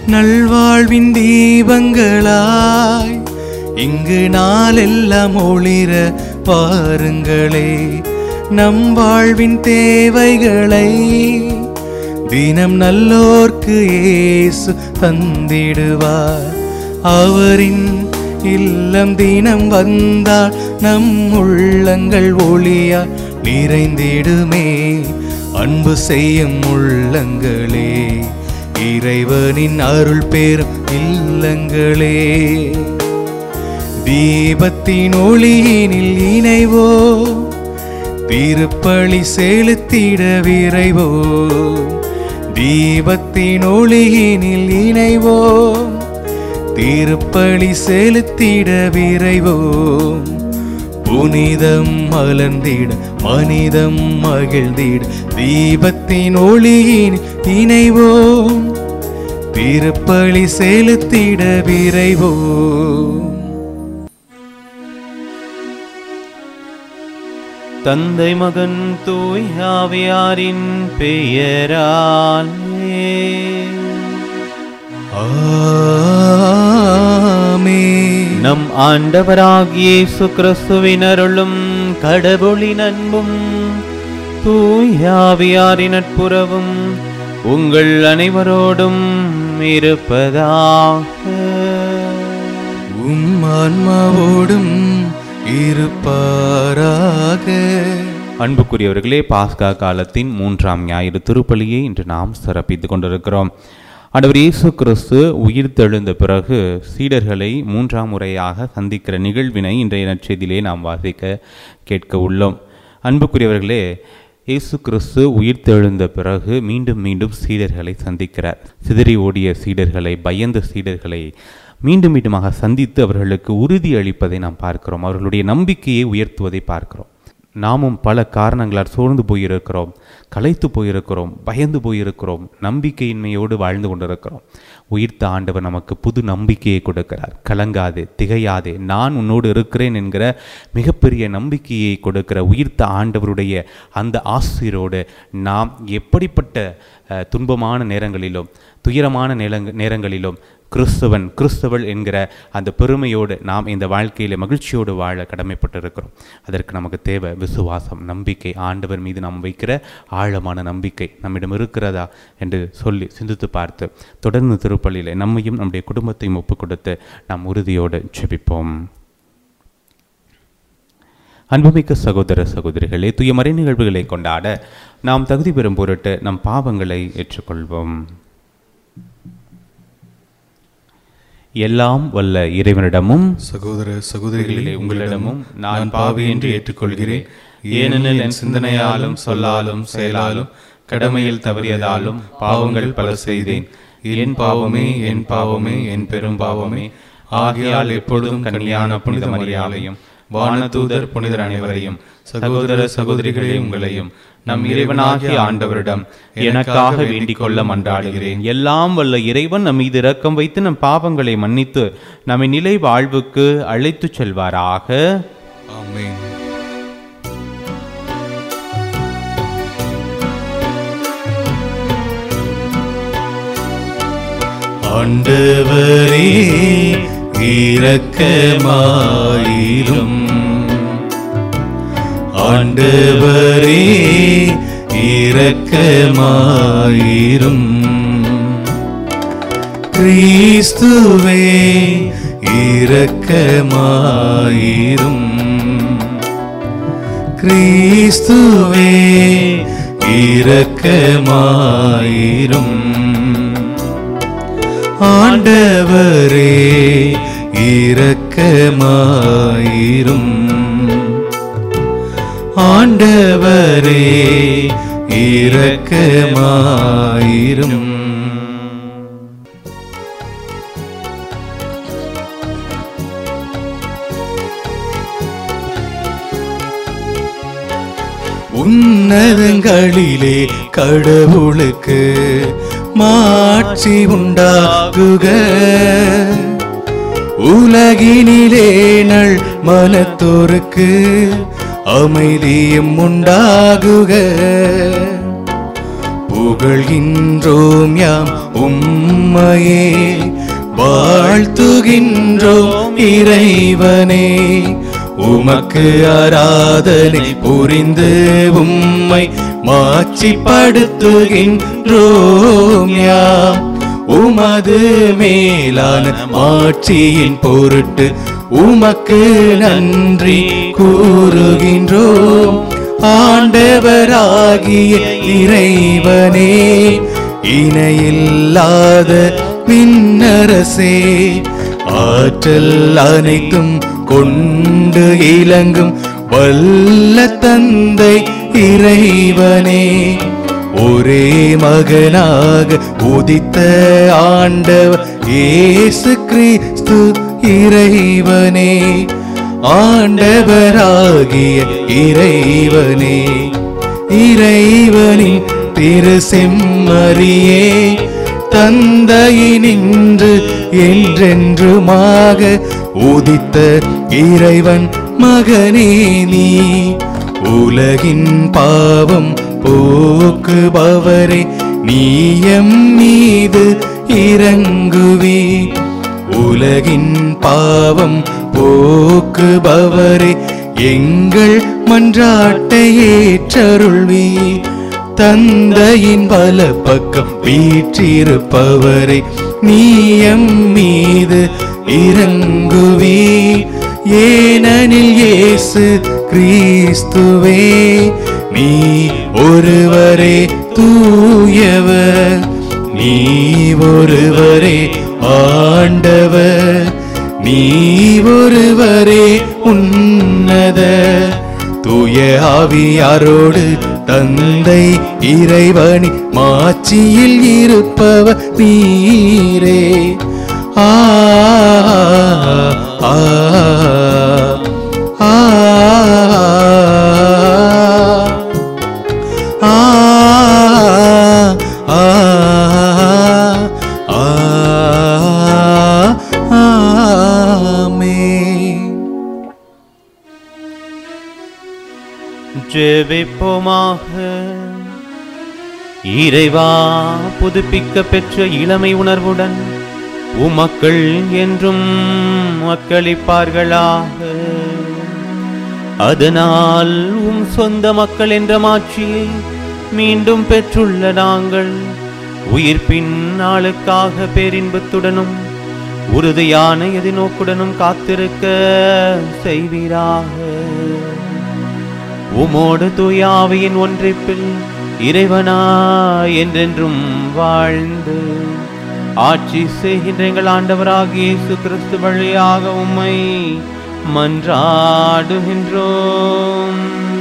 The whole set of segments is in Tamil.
நல்வாழ்வின் தீபங்களாய் இங்கு நாளெல்லாம் ஒளிர பாருங்களே நம் வாழ்வின் தேவைகளை தினம் நல்லோர்க்கு இயேசு தந்திடுவார் அவரின் இல்லம் தினம் வந்தால் நம் உள்ளங்கள் ஒளியா நிறைந்திடுமே அன்பு செய்யும் உள்ளங்களே இறைவனின் அருள் பெறும் இல்லங்களே தீபத்தின் ஒளியினில் இணைவோ திருப்பலி செலுத்திட விரைவோ தீபத்தின் ஒளியினில் இணைவோ திருப்பலி செலுத்திட விரைவோ புனிதம் மலர்ந்திட மனிதம் மகிழ்ந்திட தீபத்தின் ஒளியின் இணைவோம் திருப்பலி செலுத்திட விரைவோம் தந்தை மகன் தூய் ஆவியாரின் பெயராலே ஆமென். நம் ஆண்டவராகிய இயேசு கிறிஸ்துவின் அருளும் கடவுளின் அன்பும் தூய் ஆவியாரின் நட்புறவும் உங்கள் அனைவரோடும் இருப்பதாக உம் ஆன்மாவோடும் இருப்பாராக அன்புக்குரியவர்களே பாஸ்கா காலத்தின் மூன்றாம் ஞாயிறு திருப்பலியை இன்று நாம் சிறப்பித்துக் கொண்டிருக்கிறோம் ஆண்டவர் இயேசு கிறிஸ்து உயிர்த்தெழுந்த பிறகு சீடர்களை மூன்றாம் முறையாக சந்திக்கிற நிகழ்வினை இன்றைய நற்செய்தியிலே நாம் வாசிக்க கேட்க உள்ளோம் அன்புக்குரியவர்களே இயேசு கிறிஸ்து உயிர்த்தெழுந்த பிறகு மீண்டும் மீண்டும் சீடர்களை சந்திக்கிறார் சிதறி ஓடிய சீடர்களை பயந்த சீடர்களை மீண்டும் மீண்டுமாக சந்தித்து அவர்களுக்கு உறுதி அளிப்பதை நாம் பார்க்கிறோம் அவர்களுடைய நம்பிக்கையை உயர்த்துவதை பார்க்கிறோம் நாமும் பல காரணங்களால் சோர்ந்து போயிருக்கிறோம் களைத்து போயிருக்கிறோம் பயந்து போயிருக்கிறோம் நம்பிக்கையின்மையோடு வாழ்ந்து கொண்டிருக்கிறோம் உயிர்த்த ஆண்டவர் நமக்கு புது நம்பிக்கையை கொடுக்கிறார் கலங்காதே திகையாதே நான் உன்னோடு இருக்கிறேன் என்கிற மிகப்பெரிய நம்பிக்கையை கொடுக்கிற உயிர்த்த ஆண்டவருடைய அந்த ஆசிரோடு நாம் எப்படிப்பட்ட அஹ், துன்பமான நேரங்களிலும் துயரமான நேரங்க நேரங்களிலும் கிறிஸ்தவன் கிறிஸ்தவள் என்கிற அந்த பெருமையோடு நாம் இந்த வாழ்க்கையில் மகிழ்ச்சியோடு வாழ கடமைப்பட்டிருக்கிறோம் அதற்கு நமக்கு தேவை விசுவாசம் நம்பிக்கை ஆண்டவர் மீது நாம் வைக்கிற ஆழமான நம்பிக்கை நம்மிடம் இருக்கிறதா என்று சொல்லி சிந்தித்து பார்த்து தொடர்ந்து திருப்பள்ளியில் நம்மையும் நம்முடைய குடும்பத்தையும் ஒப்புக் கொடுத்து நாம் உறுதியோடு ஜெபிப்போம் அன்புமிக்க சகோதர சகோதரிகளே தூய மறை நிகழ்வுகளை கொண்டாட நாம் தகுதி பெறும் பொருட்டு நம் பாவங்களை ஏற்றுக்கொள்வோம் எல்லாம் வல்ல இறைவனிடமும் சகோதர சகோதரிகளே உங்களிடமும் உங்களிடமும் நான் பாவி என்று ஏற்றுக்கொள்கிறேன் ஏனெனில் என் சிந்தனையாலும் சொல்லாலும் செயலாலும் கடமையில் தவறியதாலும் பாவங்கள் பல செய்தேன் என் பாவமே என் பாவமே என் பெரும் பாவமே ஆகையால் எப்பொழுதும் கன்னியான புனித மரியாதையும் வானதூதர் புனிதர் அனைவரையும் சகோதர சகோதரிகளே உங்களையும் நம் இறைவனாகிய ஆண்டவரிடம் எனக்காக வேண்டிக் கொள்ள மன்றாடுகிறேன் எல்லாம் வல்ல இறைவன் நம் மீது இரக்கம் வைத்து நம் பாவங்களை மன்னித்து நம்மை நிலை வாழ்வுக்கு அழைத்துச் செல்வாராக ஆமென் ஆண்டவரே இரக்கமாயிரும் ஆண்டவரே இரக்கமாயிரும் கிறிஸ்துவே இரக்கமாயிரும் கிறிஸ்துவே இரக்கமாயிரும் ஆண்டவரே இரக்கமாயிரும் ஆண்டவரே இரக்கமாயிரும் உன்னதங்களிலே கடவுளுக்கு மாட்சி உண்டாகுக உலகினிலே நல் மனத்தோருக்கு அமைதியும் உண்டாகுக புகழ் புகழ்கின்றோம் யாம் உம்மையே வாழ்த்துகின்றோம் இறைவனே உமக்கு ஆராதனை புரிந்து உம்மை மாட்சிப்படுத்துகின்றோம் யாம் உமது மேலான மாட்சியின் பொருட்டு உமக்கு நன்றி கூறுகின்றோம் ஆண்டவராகிய இறைவனே இணையில்லாத விண்ணரசே ஆற்றல் அனைத்தும் கொண்டு இலங்கும் வல்ல தந்தை இறைவனே ஒரே மகனாக உதித்த ஆண்டவர் இயேசு கிறிஸ்து இறைவனே ஆண்டவராகிய இறைவனே இறைவனின் திரு செம்மறியே தந்தையினின்று என்றென்றுமாக உதித்த இறைவன் மகனே நீ உலகின் பாவம் போக்குபவரே நீயம் மீது இறங்குவி உலகின் பாவம் போக்குபவரே எங்கள் மன்றாட்டை ஏற்றருள்வி தந்தையின் பல பக்கம் வீற்றிருப்பவரை நீயம் மீது இறங்குவி ஏனெனில் இயேசு கிறிஸ்துவே நீ ஒருவரே தூயவர் நீ ஒருவரே ஆண்டவர் நீ ஒருவரே உன்னத தூய ஆவியாரோடு தந்தை இறைவனி மாட்சியில் இருப்பவர் நீரே ஆ ஆ ஆ ஆ ஆ ஆமென் ஜெபிப்போமாக இறைவா புதுப்பிக்க பெற்ற இளமை உணர்வுடன் உமக்கள் என்றும் மக்களிப்பார்களாக அதனால் உம் சொந்த மக்கள் என்ற மாட்சியை மீண்டும் பெற்றுள்ள நாங்கள் உயிர்ப்பின் நாளுக்காக பேரின்பத்துடனும் உறுதியான எதிர்நோக்குடனும் காத்திருக்க செய்வீராக உமோடு தூயாவியின் ஒன்றிப்பில் இறைவனா என்றென்றும் வாழ்ந்து ஆட்சி செய்கின்ற எங்கள் ஆண்டவராகிய இயேசு கிறிஸ்து வழியாக உம்மை மன்றாடுகின்றோம்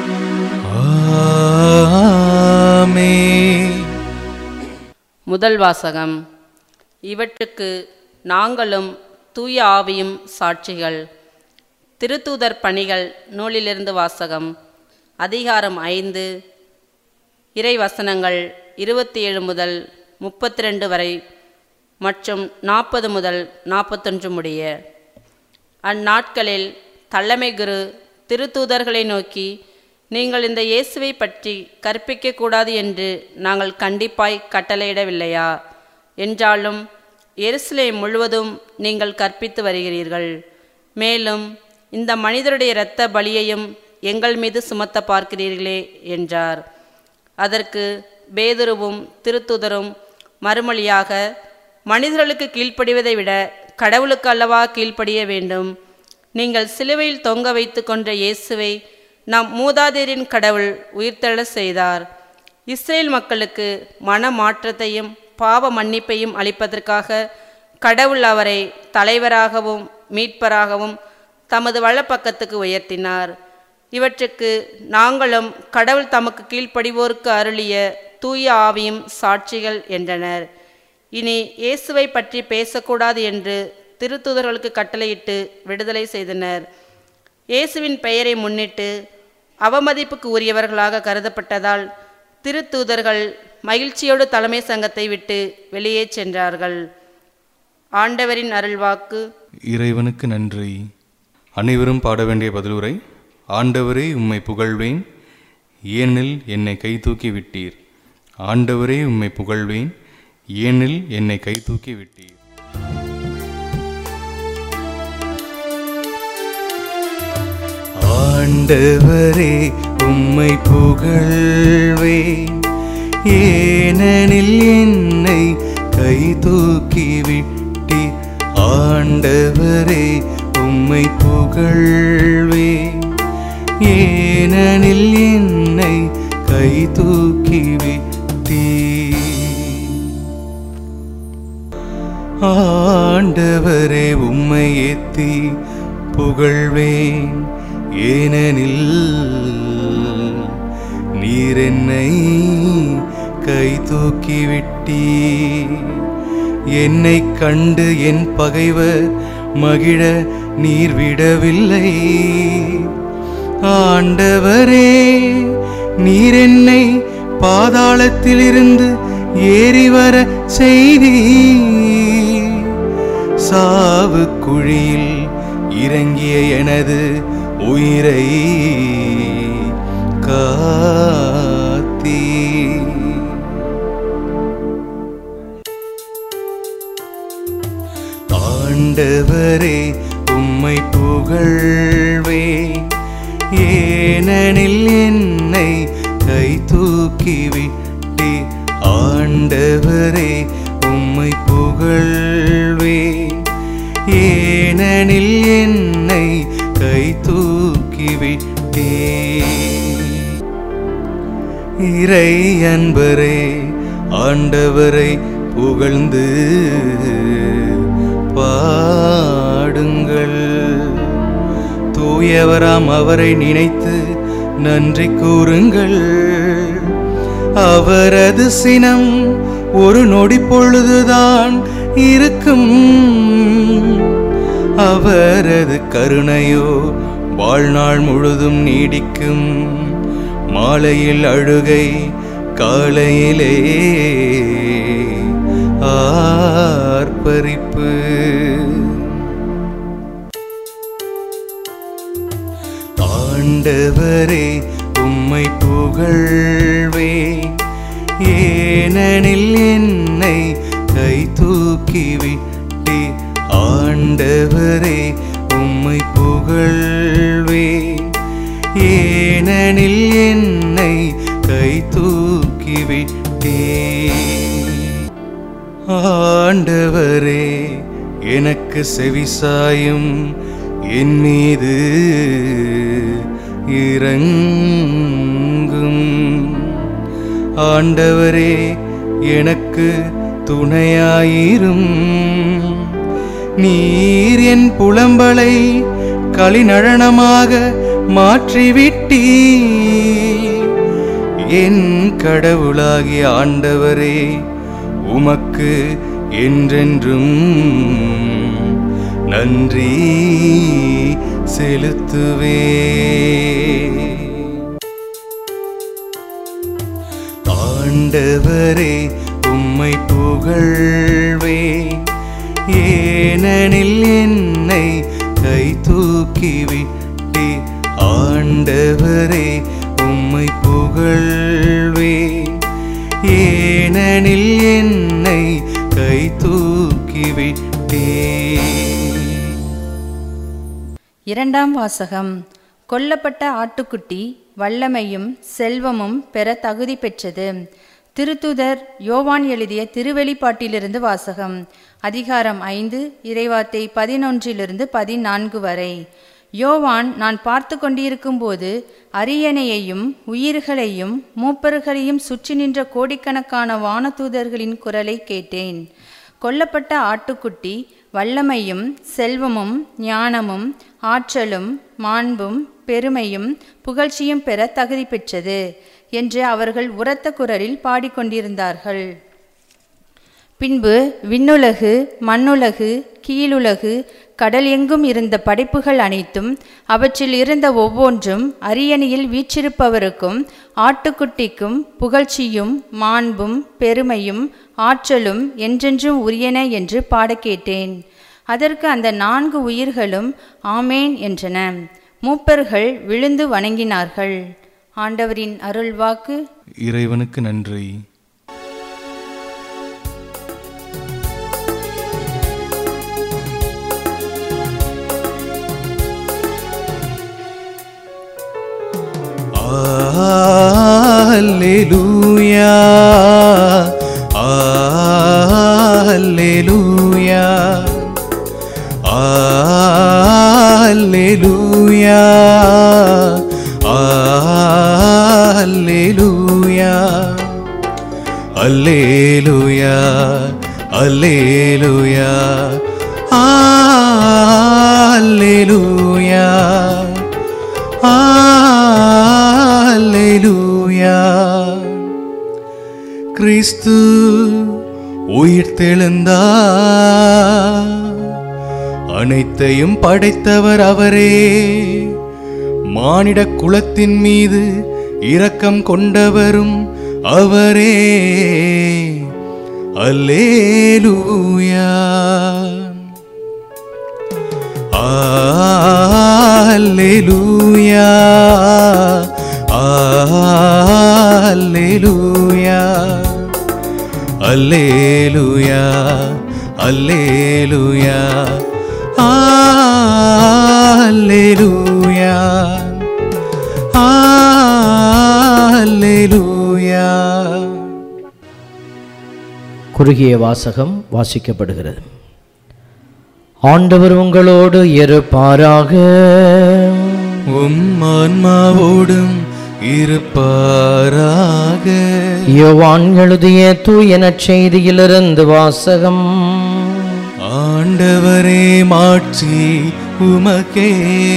ஆமென் முதல் வாசகம் இவற்றுக்கு நாங்களும் தூய ஆவியும் சாட்சிகள் திருத்தூதர் பணிகள் நூலிலிருந்து வாசகம் அதிகாரம் ஐந்து இறை வசனங்கள் இருபத்தி ஏழு முதல் முப்பத்தி ரெண்டு வரை மற்றும் நாற்பது முதல் நாற்பத்தொன்று முடிய அந்நாட்களில் தலைமை குரு திருத்தூதர்களை நோக்கி நீங்கள் இந்த இயேசுவை பற்றி கற்பிக்கக்கூடாது என்று நாங்கள் கண்டிப்பாய் கட்டளையிடவில்லையா என்றாலும் எருசலேம் முழுவதும் நீங்கள் கற்பித்து வருகிறீர்கள் மேலும் இந்த மனிதருடைய இரத்த பலியையும் எங்கள் மீது சுமத்த பார்க்கிறீர்களே என்றார் அதற்கு பேதுருவும் திருத்துதரும் மறுமொழியாக மனிதர்களுக்கு கீழ்ப்படிவதை விட கடவுளுக்கு அல்லவா கீழ்ப்படிய வேண்டும் நீங்கள் சிலுவையில் தொங்க வைத்து கொன்ற இயேசுவை நம் மூதாதையரின் கடவுள் உயிர்த்தெழச் செய்தார் இஸ்ரேல் மக்களுக்கு மன மாற்றத்தையும் பாவ மன்னிப்பையும் அளிப்பதற்காக கடவுள் அவரை தலைவராகவும் மீட்பராகவும் தமது வலப்பக்கத்துக்கு உயர்த்தினார் இவற்றுக்கு நாங்களும் கடவுள் தமக்கு கீழ்ப்படிவோருக்கு அருளிய தூய ஆவியும் சாட்சிகள் என்றனர் இனி இயேசுவை பற்றி பேசக்கூடாது என்று திருத்தூதர்களுக்கு கட்டளையிட்டு விடுதலை செய்தனர் இயேசுவின் பெயரை முன்னிட்டு அவமதிப்புக்கு உரியவர்களாக கருதப்பட்டதால் திருத்தூதர்கள் மகிழ்ச்சியோடு தலைமை சங்கத்தை விட்டு வெளியே சென்றார்கள் ஆண்டவரின் அருள்வாக்கு இறைவனுக்கு நன்றி அனைவரும் பாட வேண்டிய பதிலுரை ஆண்டவரே உம்மை புகழ்வேன் ஏனெனில் என்னை கை தூக்கி விட்டீர் ஆண்டவரே உம்மை புகழ்வேன் ஏனில் என்னை கை தூக்கி விட்டீர் ஆண்டவரே உம்மை புகழ்வேன் ஏனெனில் என்னை கை தூக்கி விட்டீர் ஆண்டவரே உம்மை புகழ்வேன் ஏனெனில் என்னை கை தூக்கி விட்டீர் ஆண்டவரே உம்மை ஏத்தி புகழ்வேன் ஏனெனில் நீர் என்னை கை தூக்கி விட்டீர் என்னை கண்டு என் பகைவர் மகிழ நீர் விடவில்லை ஆண்டவரே நீர் என்னை பாதாளத்திலிருந்து ஏறி வர செய்தி சாவு குழியில் இறங்கிய எனது உயிரை காத்தீ ஆண்டவரே உம்மை புகழ்வே ஏனெனில் என்னை கை தூக்கி விட்டி ஆண்டவரே உம்மை புகழ்வே ஏனெனில் என்னை கை தூக்கி விட்டே இறை அன்பரே ஆண்டவரை புகழ்ந்து பாடுங்கள் தூயவராம் அவரை நினைத்து நன்றி கூறுங்கள் அவரது சினம் ஒரு நொடி பொழுதுதான் இருக்கும் அவரது கருணையோ வாழ்நாள் முழுதும் நீடிக்கும் மாலையில் அழுகை காலையிலே ஆர்ப்பரிப்பு ஆண்டவரே உம்மை புகழ்வே ஏனெனில் என்னை கை தூக்கி விட்டி ஆண்டவரே உம்மை புகழ்வே ஏனெனில் என்னை கை தூக்கி விட்டே ஆண்டவரே எனக்கு செவிசாயும் என் மீது இறங்கும் ஆண்டவரே எனக்கு துணையாயிரும் நீர் என் புலம்பலை களிநழனமாக மாற்றிவிட்டீ என் கடவுளாகிய ஆண்டவரே உமக்கு என்றென்றும் நன்றி செலுத்துவே ஆண்டவரே உம்மை புகழ்வே ஏனெனில் என்னை கை தூக்கி விட்டி ஆண்டவரே உம்மை புகழ்வே ஏனெனில் என்னை கை தூக்கி விட்டே இரண்டாம் வாசகம் கொல்லப்பட்ட ஆட்டுக்குட்டி வல்லமையும் செல்வமும் பெற தகுதி பெற்றது திருத்துதர் யோவான் எழுதிய திருவெளிப்பாட்டிலிருந்து வாசகம் அதிகாரம் ஐந்து இறைவார்த்தை பதினொன்றிலிருந்து பதினான்கு வரை யோவான் நான் பார்த்து கொண்டிருக்கும்போது அரியணையையும் உயிர்களையும் மூப்பர்களையும் சுற்றி நின்ற கோடிக்கணக்கான வானதூதர்களின் குரலை கேட்டேன் கொல்லப்பட்ட ஆட்டுக்குட்டி வல்லமையும் செல்வமும் ஞானமும் ஆற்றலும் மாண்பும் பெருமையும் புகழ்ச்சியும் பெற தகுதி பெற்றது என்று அவர்கள் உரத்த குரலில் பாடிக்கொண்டிருந்தார்கள் பின்பு விண்ணுலகு மண்ணுலகு கீழுலகு கடல் எங்கும் இருந்த படைப்புகள் அனைத்தும் அவற்றில் இருந்த ஒவ்வொன்றும் அரியணையில் வீற்றிருப்பவருக்கும் ஆட்டுக்குட்டிக்கும் புகழ்ச்சியும் மாண்பும் பெருமையும் ஆற்றலும் என்றென்றும் உரியன என்று பாடக் கேட்டேன் அதற்கு அந்த நான்கு உயிர்களும் ஆமேன் என்றன மூப்பர்கள் விழுந்து வணங்கினார்கள் ஆண்டவரின் அருள்வாக்கு இறைவனுக்கு நன்றி அல்லேலூயா அல்லேலூயா அல்லேலூயா அல்லேலூயா அல்லேலூயா அல்லேலூயா அல்லேலூயா அல்லேலூயா கிறிஸ்து உயிர் தெழுந்தா அனைத்தையும் படைத்தவர் அவரே மானிட குலத்தின் மீது இரக்கம் கொண்டவரும் அவரே அல்லேலூயா அல்லேலூயா அல்லேலூயா அல்லேலூயா அல்லேலூயா அல்லேலூயா அல்லேலூயா குறுகிய வாசகம் வாசிக்கப்படுகிறது ஆண்டவர் உங்களோடு இருப்பாராக உம் ஆன்மாவோடும் இருப்பாராக யோவான் எழுதிய தூய நற்செய்தியிலிருந்து வாசகம் ஆண்டவரே மாட்சி உமக்கே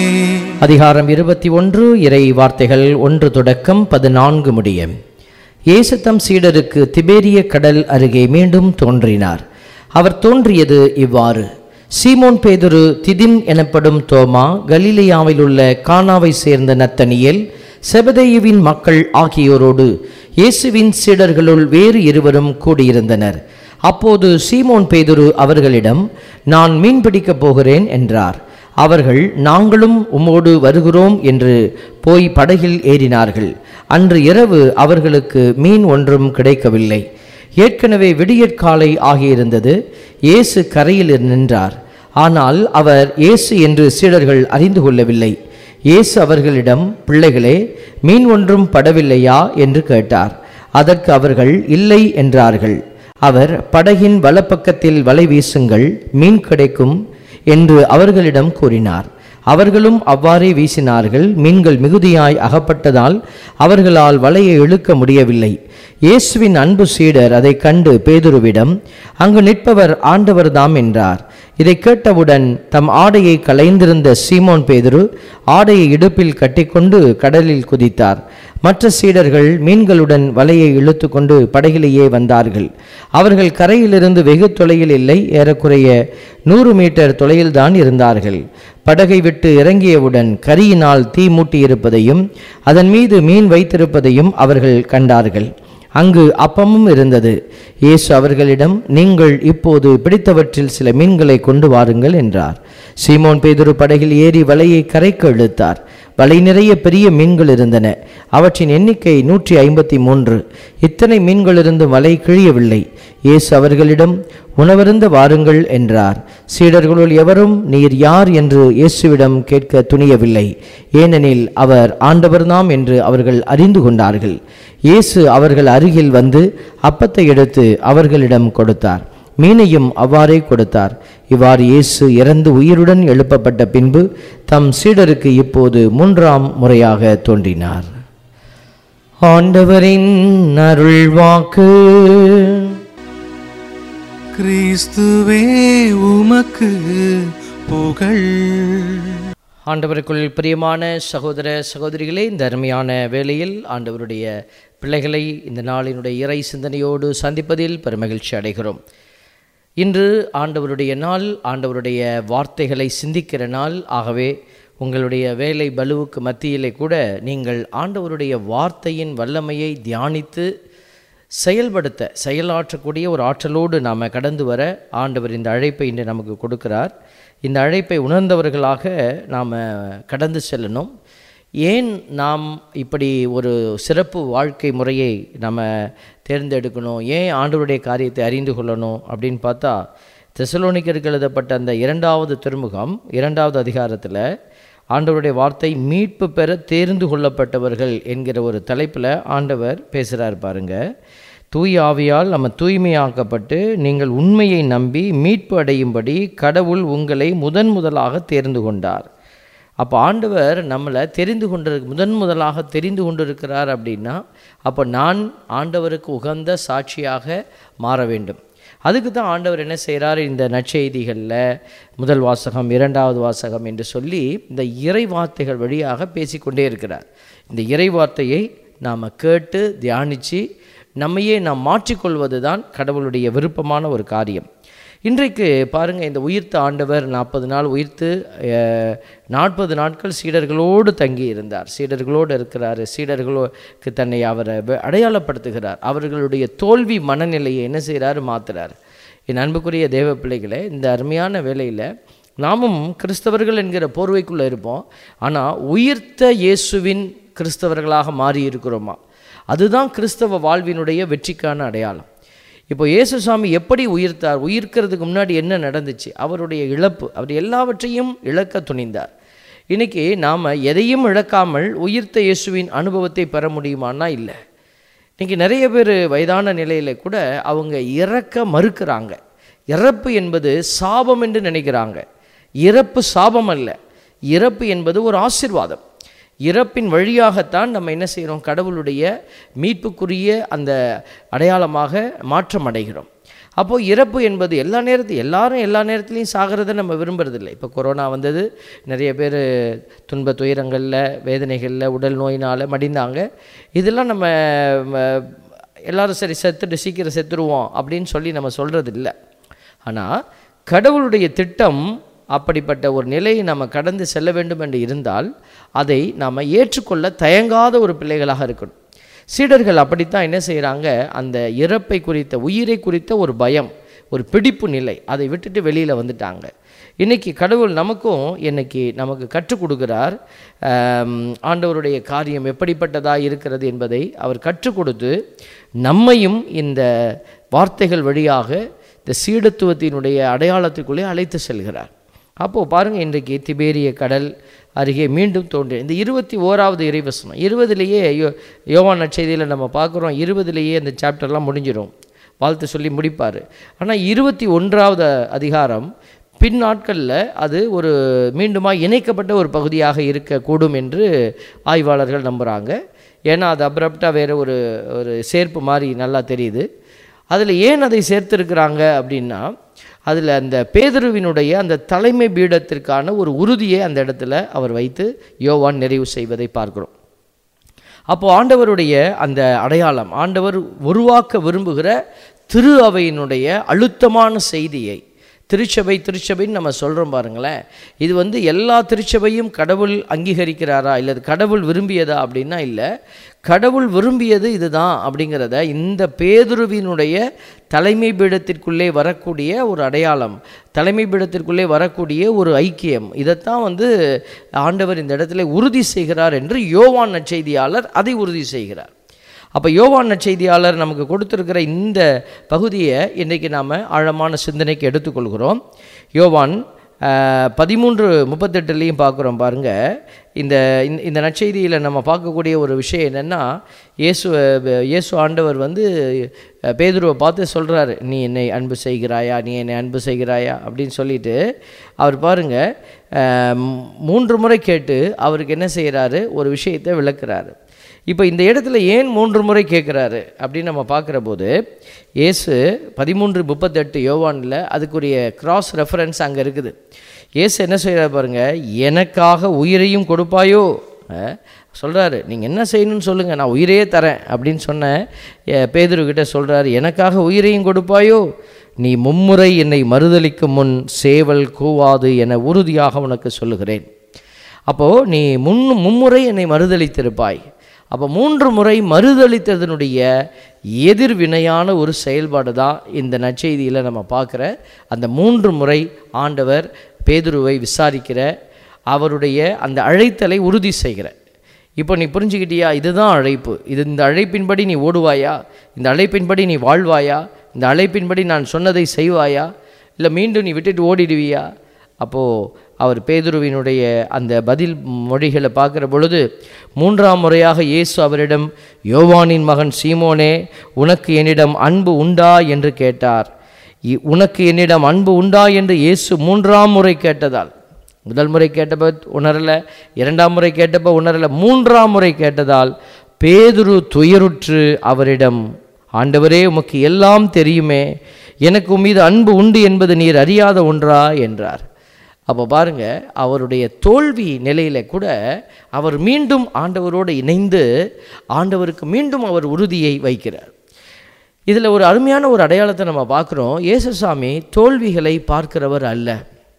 அதிகாரம் இருபத்தி ஒன்று இறை வார்த்தைகள் ஒன்று தொடக்கம் பதினான்கு முடிய இயேசு தம் சீடருக்கு திபேரிய கடல் அருகே மீண்டும் தோன்றினார் அவர் தோன்றியது இவ்வாறு சீமோன் பேதுரு திதிம் எனப்படும் தோமா கலிலேயாவில் உள்ள கானாவை சேர்ந்த நத்தனியேல் செபதேயுவின் மக்கள் ஆகியோரோடு இயேசுவின் சீடர்களுள் வேறு இருவரும் கூடியிருந்தனர் அப்போது சீமோன் பேதுரு அவர்களிடம் நான் மீன் பிடிக்கப் போகிறேன் என்றார் அவர்கள் நாங்களும் உம்மோடு வருகிறோம் என்று போய் படகில் ஏறினார்கள் அன்று இரவு அவர்களுக்கு மீன் ஒன்றும் கிடைக்கவில்லை ஏற்கனவே விடியற்காலை ஆகியிருந்தது இயேசு கரையில் நின்றார் ஆனால் அவர் இயேசு என்று சீடர்கள் அறிந்து கொள்ளவில்லை இயேசு அவர்களிடம் பிள்ளைகளே மீன் ஒன்றும் படவில்லையா என்று கேட்டார் அதற்கு அவர்கள் இல்லை என்றார்கள் அவர் படகின் வலப்பக்கத்தில் வலை வீசுங்கள் மீன் கிடைக்கும் என்று அவர்களிடம் கூறினார் அவர்களும் அவ்வாறே வீசினார்கள் மீன்கள் மிகுதியாய் அகப்பட்டதால் அவர்களால் வலையை இழுக்க முடியவில்லை இயேசுவின் அன்பு சீடர் அதை கண்டு பேதுருவிடம் அங்கு நிற்பவர் ஆண்டவர்தாம் என்றார் இதை கேட்டவுடன் தம் ஆடையை களைந்திருந்த சீமோன் பேதுரு ஆடையை இடுப்பில் கட்டிக்கொண்டு கடலில் குதித்தார் மற்ற சீடர்கள் மீன்களுடன் வலையை இழுத்து கொண்டு படகிலேயே வந்தார்கள் அவர்கள் கரையிலிருந்து வெகு தொலையில் இல்லை ஏறக்குறைய நூறு மீட்டர் தொலையில்தான் இருந்தார்கள் படகை விட்டு இறங்கியவுடன் கரியினால் தீ மூட்டியிருப்பதையும் அதன் மீது மீன் வைத்திருப்பதையும் அவர்கள் கண்டார்கள் அங்கு அப்பமும் இருந்தது இயேசு அவர்களிடம் நீங்கள் இப்போது பிடித்தவற்றில் சில மீன்களை கொண்டு வாருங்கள் என்றார் சீமோன் பேதுரு படகில் ஏறி வலையை கரைக்கு இழுத்தார் வலை நிறைய பெரிய மீன்கள் இருந்தன அவற்றின் எண்ணிக்கை நூற்றி ஐம்பத்தி மூன்று இத்தனை மீன்கள் இருந்தும் வலை கிழியவில்லை இயேசு அவர்களிடம் உணவருந்த வாருங்கள் என்றார் சீடர்களுள் எவரும் நீர் யார் என்று இயேசுவிடம் கேட்க துணியவில்லை ஏனெனில் அவர் ஆண்டவர்தாம் என்று அவர்கள் அறிந்து கொண்டார்கள் இயேசு அவர்கள் அருகில் வந்து அப்பத்தை எடுத்து அவர்களிடம் கொடுத்தார் மீனையும் அவ்வாறே கொடுத்தார் இவ்வாறு இயேசு இறந்து உயிருடன் எழுப்பப்பட்ட பின்பு தம் சீடருக்கு இப்போது மூன்றாம் முறையாக தோன்றினார் ஆண்டவரின் அருள்வாக்கு கிறிஸ்துவே உமக்கு புகழ் ஆண்டவருக்குள் பிரியமான சகோதர சகோதரிகளே இந்த அருமையான வேளையில் ஆண்டவருடைய பிள்ளைகளை இந்த நாளினுடைய இறை சிந்தனையோடு சந்திப்பதில் பெருமகிழ்ச்சி அடைகிறோம் இன்று ஆண்டவருடைய நாள் ஆண்டவருடைய வார்த்தைகளை சிந்திக்கிற நாள் ஆகவே உங்களுடைய வேலை பலுவுக்கு மத்தியிலே கூட நீங்கள் ஆண்டவருடைய வார்த்தையின் வல்லமையை தியானித்து செயல்படுத்த செயலாற்றக்கூடிய ஒரு ஆற்றலோடு நாம் கடந்து வர ஆண்டவர் இந்த அழைப்பை இன்று நமக்கு கொடுக்கிறார் இந்த அழைப்பை உணர்ந்தவர்களாக நாம் கடந்து செல்லணும் ஏன் நாம் இப்படி ஒரு சிறப்பு வாழ்க்கை முறையை நம்ம தேர்ந்தெடுக்கணும் ஏன் ஆண்டவருடைய காரியத்தை அறிந்து கொள்ளணும் அப்படின்னு பார்த்தா தெசலோனிக்கருக்கு எழுதப்பட்ட அந்த இரண்டாவது திருமுகம் இரண்டாவது அதிகாரத்தில் ஆண்டவருடைய வார்த்தை மீட்பு பெற தேர்ந்து கொள்ளப்பட்டவர்கள் என்கிற ஒரு தலைப்பில் ஆண்டவர் பேசுகிறார் பாருங்க தூய் ஆவியால் நம்ம தூய்மையாக்கப்பட்டு நீங்கள் உண்மையை நம்பி மீட்பு அடையும்படி கடவுள் உங்களை முதன் முதலாக தேர்ந்து கொண்டார் அப்போ ஆண்டவர் நம்மளை தெரிந்து கொண்டிரு முதன் முதலாக தெரிந்து கொண்டிருக்கிறார் அப்படின்னா அப்போ நான் ஆண்டவருக்கு உகந்த சாட்சியாக மாற வேண்டும் அதுக்கு தான் ஆண்டவர் என்ன செய்கிறார் இந்த நற்செய்திகளில் முதல் வாசகம் இரண்டாவது வாசகம் என்று சொல்லி இந்த இறை வார்த்தைகள் வழியாக பேசிக்கொண்டே இருக்கிறார் இந்த இறை வார்த்தையை நாம் கேட்டு தியானித்து நம்மையே நாம் மாற்றிக்கொள்வது தான் கடவுளுடைய விருப்பமான ஒரு காரியம் இன்றைக்கு பாருங்கள் இந்த உயிர்த்த ஆண்டவர் நாற்பது நாள் உயிர்த்து நாற்பது நாட்கள் சீடர்களோடு தங்கி இருந்தார் சீடர்களோடு இருக்கிறார் சீடர்களுக்கு தன்னை அவரை வெ- அடையாளப்படுத்துகிறார் அவர்களுடைய தோல்வி மனநிலையை என்ன செய்கிறாரு மாத்துறார் என் அன்புக்குரிய தேவ பிள்ளைகளே இந்த அருமையான வேளையில் நாமும் கிறிஸ்தவர்கள் என்கிற போர்வைக்குள்ளே இருப்போம் ஆனால் உயிர்த்த இயேசுவின் கிறிஸ்தவர்களாக மாறி இருக்கிறோமா அதுதான் கிறிஸ்தவ வாழ்வினுடைய வெற்றிக்கான அடையாளம் இப்போ இயேசுசாமி எப்படி உயிர்த்தார் உயிர்க்கிறதுக்கு முன்னாடி என்ன நடந்துச்சு அவருடைய இழப்பு அவர் எல்லாவற்றையும் இழக்க துணிந்தார் இன்னைக்கு நாம் எதையும் இழக்காமல் உயிர்த்த இயேசுவின் அனுபவத்தை பெற முடியுமான்னா இல்லை இன்னைக்கு நிறைய பேர் வயதான நிலையில் கூட அவங்க இறக்க மறுக்கிறாங்க இறப்பு என்பது சாபம் என்று நினைக்கிறாங்க இறப்பு சாபம் அல்ல இறப்பு என்பது ஒரு ஆசீர்வாதம் இறப்பின் வழியாகத்தான் நம்ம என்ன செய்கிறோம் கடவுளுடைய மீட்புக்குரிய அந்த அடையாளமாக மாற்றம் அடைகிறோம் அப்போது இறப்பு என்பது எல்லா நேரத்தையும் எல்லாரும் எல்லா நேரத்துலையும் சாகிறத நம்ம விரும்புறதில்லை இப்போ கொரோனா வந்தது நிறைய பேர் துன்ப துயரங்களில் வேதனைகளில் உடல் நோயினால் மடிந்தாங்க இதெல்லாம் நம்ம ம, எல்லாரும் சரி செத்துட்டு சீக்கிரம் செத்துருவோம் அப்படின்னு சொல்லி நம்ம சொல்கிறது இல்லை ஆனால் கடவுளுடைய திட்டம் அப்படிப்பட்ட ஒரு நிலையை நம்ம கடந்து செல்ல வேண்டும் என்று இருந்தால் அதை நாம் ஏற்றுக்கொள்ள தயங்காத ஒரு பிள்ளைகளாக இருக்கணும் சீடர்கள் அப்படித்தான் என்ன செய்கிறாங்க அந்த இறப்பை குறித்த உயிரை குறித்த ஒரு பயம் ஒரு பிடிப்பு நிலை அதை விட்டுட்டு வெளியில் வந்துட்டாங்க இன்னைக்கு கடவுள் நமக்கும் இன்னைக்கு நமக்கு கற்றுக் கொடுக்கிறார் ஆம், ஆண்டவருடைய காரியம் எப்படிப்பட்டதாக இருக்கிறது என்பதை அவர் கற்றுக் கொடுத்து நம்மையும் இந்த வார்த்தைகள் வழியாக இந்த சீடத்துவத்தினுடைய அடையாளத்துக்குள்ளே அழைத்து செல்கிறார் அப்போது பாருங்கள் இன்றைக்கு திபேரிய கடல் அருகே மீண்டும் தோன்றிய இந்த இருபத்தி ஓராவது இறைவசனம் இருபதுலேயே யோ யோவான் நற்செய்தியில் நம்ம பார்க்குறோம் இருபதுலேயே அந்த சாப்டர்லாம் முடிஞ்சிடும் வாழ்த்து சொல்லி முடிப்பார் ஆனால் இருபத்தி ஒன்றாவது அதிகாரம் பின் நாட்களில் அது ஒரு மீண்டுமா இணைக்கப்பட்ட ஒரு பகுதியாக இருக்கக்கூடும் என்று ஆய்வாளர்கள் நம்புகிறாங்க ஏன்னா அது அப்ரப்டாக வேறு ஒரு ஒரு சேர்ப்பு மாதிரி நல்லா தெரியுது அதில் ஏன் அதை சேர்த்திருக்கிறாங்க அப்படின்னா அதில் அந்த பேதுருவினுடைய அந்த தலைமை பீடத்திற்கான ஒரு உறுதியை அந்த இடத்துல அவர் வைத்து யோவான் நிறைவு செய்வதை பார்க்கிறோம் அப்போ ஆண்டவருடைய அந்த அடையாளம் ஆண்டவர் உருவாக்க விரும்புகிற திரு அவையினுடைய அழுத்தமான செய்தியை திருச்சபை திருச்சபைன்னு நம்ம சொல்கிறோம் பாருங்களேன் இது வந்து எல்லா திருச்சபையும் கடவுள் அங்கீகரிக்கிறாரா இல்லை அது கடவுள் விரும்பியதா அப்படின்னா இல்லை கடவுள் விரும்பியது இதுதான் அப்படிங்கிறத இந்த பேதுருவினுடைய தலைமை பீடத்திற்குள்ளே வரக்கூடிய ஒரு அடையாளம் தலைமை பீடத்திற்குள்ளே வரக்கூடிய ஒரு ஐக்கியம் இதைத்தான் வந்து ஆண்டவர் இந்த இடத்துல உறுதி செய்கிறார் என்று யோவான் நற்செய்தியாளர் அதை உறுதி செய்கிறார் அப்போ யோவான் நற்செய்தியாளர் நமக்கு கொடுத்திருக்கிற இந்த பகுதியை இன்றைக்கி நாம் ஆழமான சிந்தனைக்கு எடுத்துக்கொள்கிறோம் யோவான் ஆஹ், பதிமூன்று முப்பத்தெட்டுலேயும் பார்க்குறோம் பாருங்க இந்த இந்த- இந்த நற்செய்தியில் நம்ம பார்க்கக்கூடிய ஒரு விஷயம் என்னென்னா இயேசு இயேசு ஆண்டவர் வந்து அஹ், பேதுருவை பார்த்து சொல்கிறாரு நீ என்னை அன்பு செய்கிறாயா நீ என்னை அன்பு செய்கிறாயா அப்படின்னு சொல்லிட்டு அவர் பாருங்க ஆஹ், மூன்று முறை கேட்டு அவருக்கு என்ன செய்கிறாரு ஒரு விஷயத்தை விளக்குறாரு இப்போ இந்த இடத்துல ஏன் மூன்று முறை கேட்குறாரு அப்படின்னு நம்ம பார்க்குற போது இயேசு பதிமூன்று முப்பத்தெட்டு யோவானில் அதுக்குரிய கிராஸ் ரெஃபரன்ஸ் அங்கே இருக்குது இயேசு என்ன செய்கிறார் பாருங்க எனக்காக உயிரையும் கொடுப்பாயோ சொல்கிறாரு நீங்கள் என்ன செய்யணும்னு சொல்லுங்கள் நான் உயிரையே தரேன் அப்படின்னு சொன்ன அஹ், பேதுருக்கிட்ட சொல்கிறாரு எனக்காக உயிரையும் கொடுப்பாயோ நீ மும்முறை என்னை மறுதலிக்கும் முன் சேவல் கூவாது என உறுதியாக உனக்கு சொல்லுகிறேன் அப்போது நீ முன் மும்முறை என்னை மறுதலித்திருப்பாய் அப்போ மூன்று முறை மறுதளித்ததனுடைய எதிர்வினையான ஒரு செயல்பாடு தான் இந்த நற்செய்தியில் நம்ம பார்க்குற அந்த மூன்று முறை ஆண்டவர் பேதுருவை விசாரிக்கிற அவருடைய அந்த அழைத்தலை உறுதி செய்கிற இப்போ நீ புரிஞ்சுக்கிட்டியா இதுதான் அழைப்பு இது இந்த அழைப்பின்படி நீ ஓடுவாயா இந்த அழைப்பின்படி நீ வாழ்வாயா இந்த அழைப்பின்படி நான் சொன்னதை செய்வாயா இல்லை மீண்டும் நீ விட்டுட்டு ஓடிடுவியா அப்போது அவர் பேதுருவினுடைய அந்த பதில் மொழிகளை பார்க்குற பொழுது மூன்றாம் முறையாக இயேசு அவரிடம் யோவானின் மகன் சீமோனே உனக்கு என்னிடம் அன்பு உண்டா என்று கேட்டார் இ- உனக்கு என்னிடம் அன்பு உண்டா என்று இயேசு மூன்றாம் முறை கேட்டதால் முதல் முறை கேட்டப்ப உணரல இரண்டாம் முறை கேட்டப்ப உணரல மூன்றாம் முறை கேட்டதால் பேதுரு துயருற்று அவரிடம் ஆண்டவரே உமக்கு எல்லாம் தெரியுமே எனக்கு உன் மீது அன்பு உண்டு என்பது நீர் அறியாத ஒன்றா என்றார் அப்போ பாருங்க அவருடைய தோல்வி நிலையில கூட அவர் மீண்டும் ஆண்டவரோடு இணைந்து ஆண்டவருக்கு மீண்டும் அவர் உறுதியை வைக்கிறார் இதில் ஒரு அருமையான ஒரு அடையாளத்தை நம்ம பார்க்குறோம் இயேசுசாமி தோல்விகளை பார்க்கிறவர் அல்ல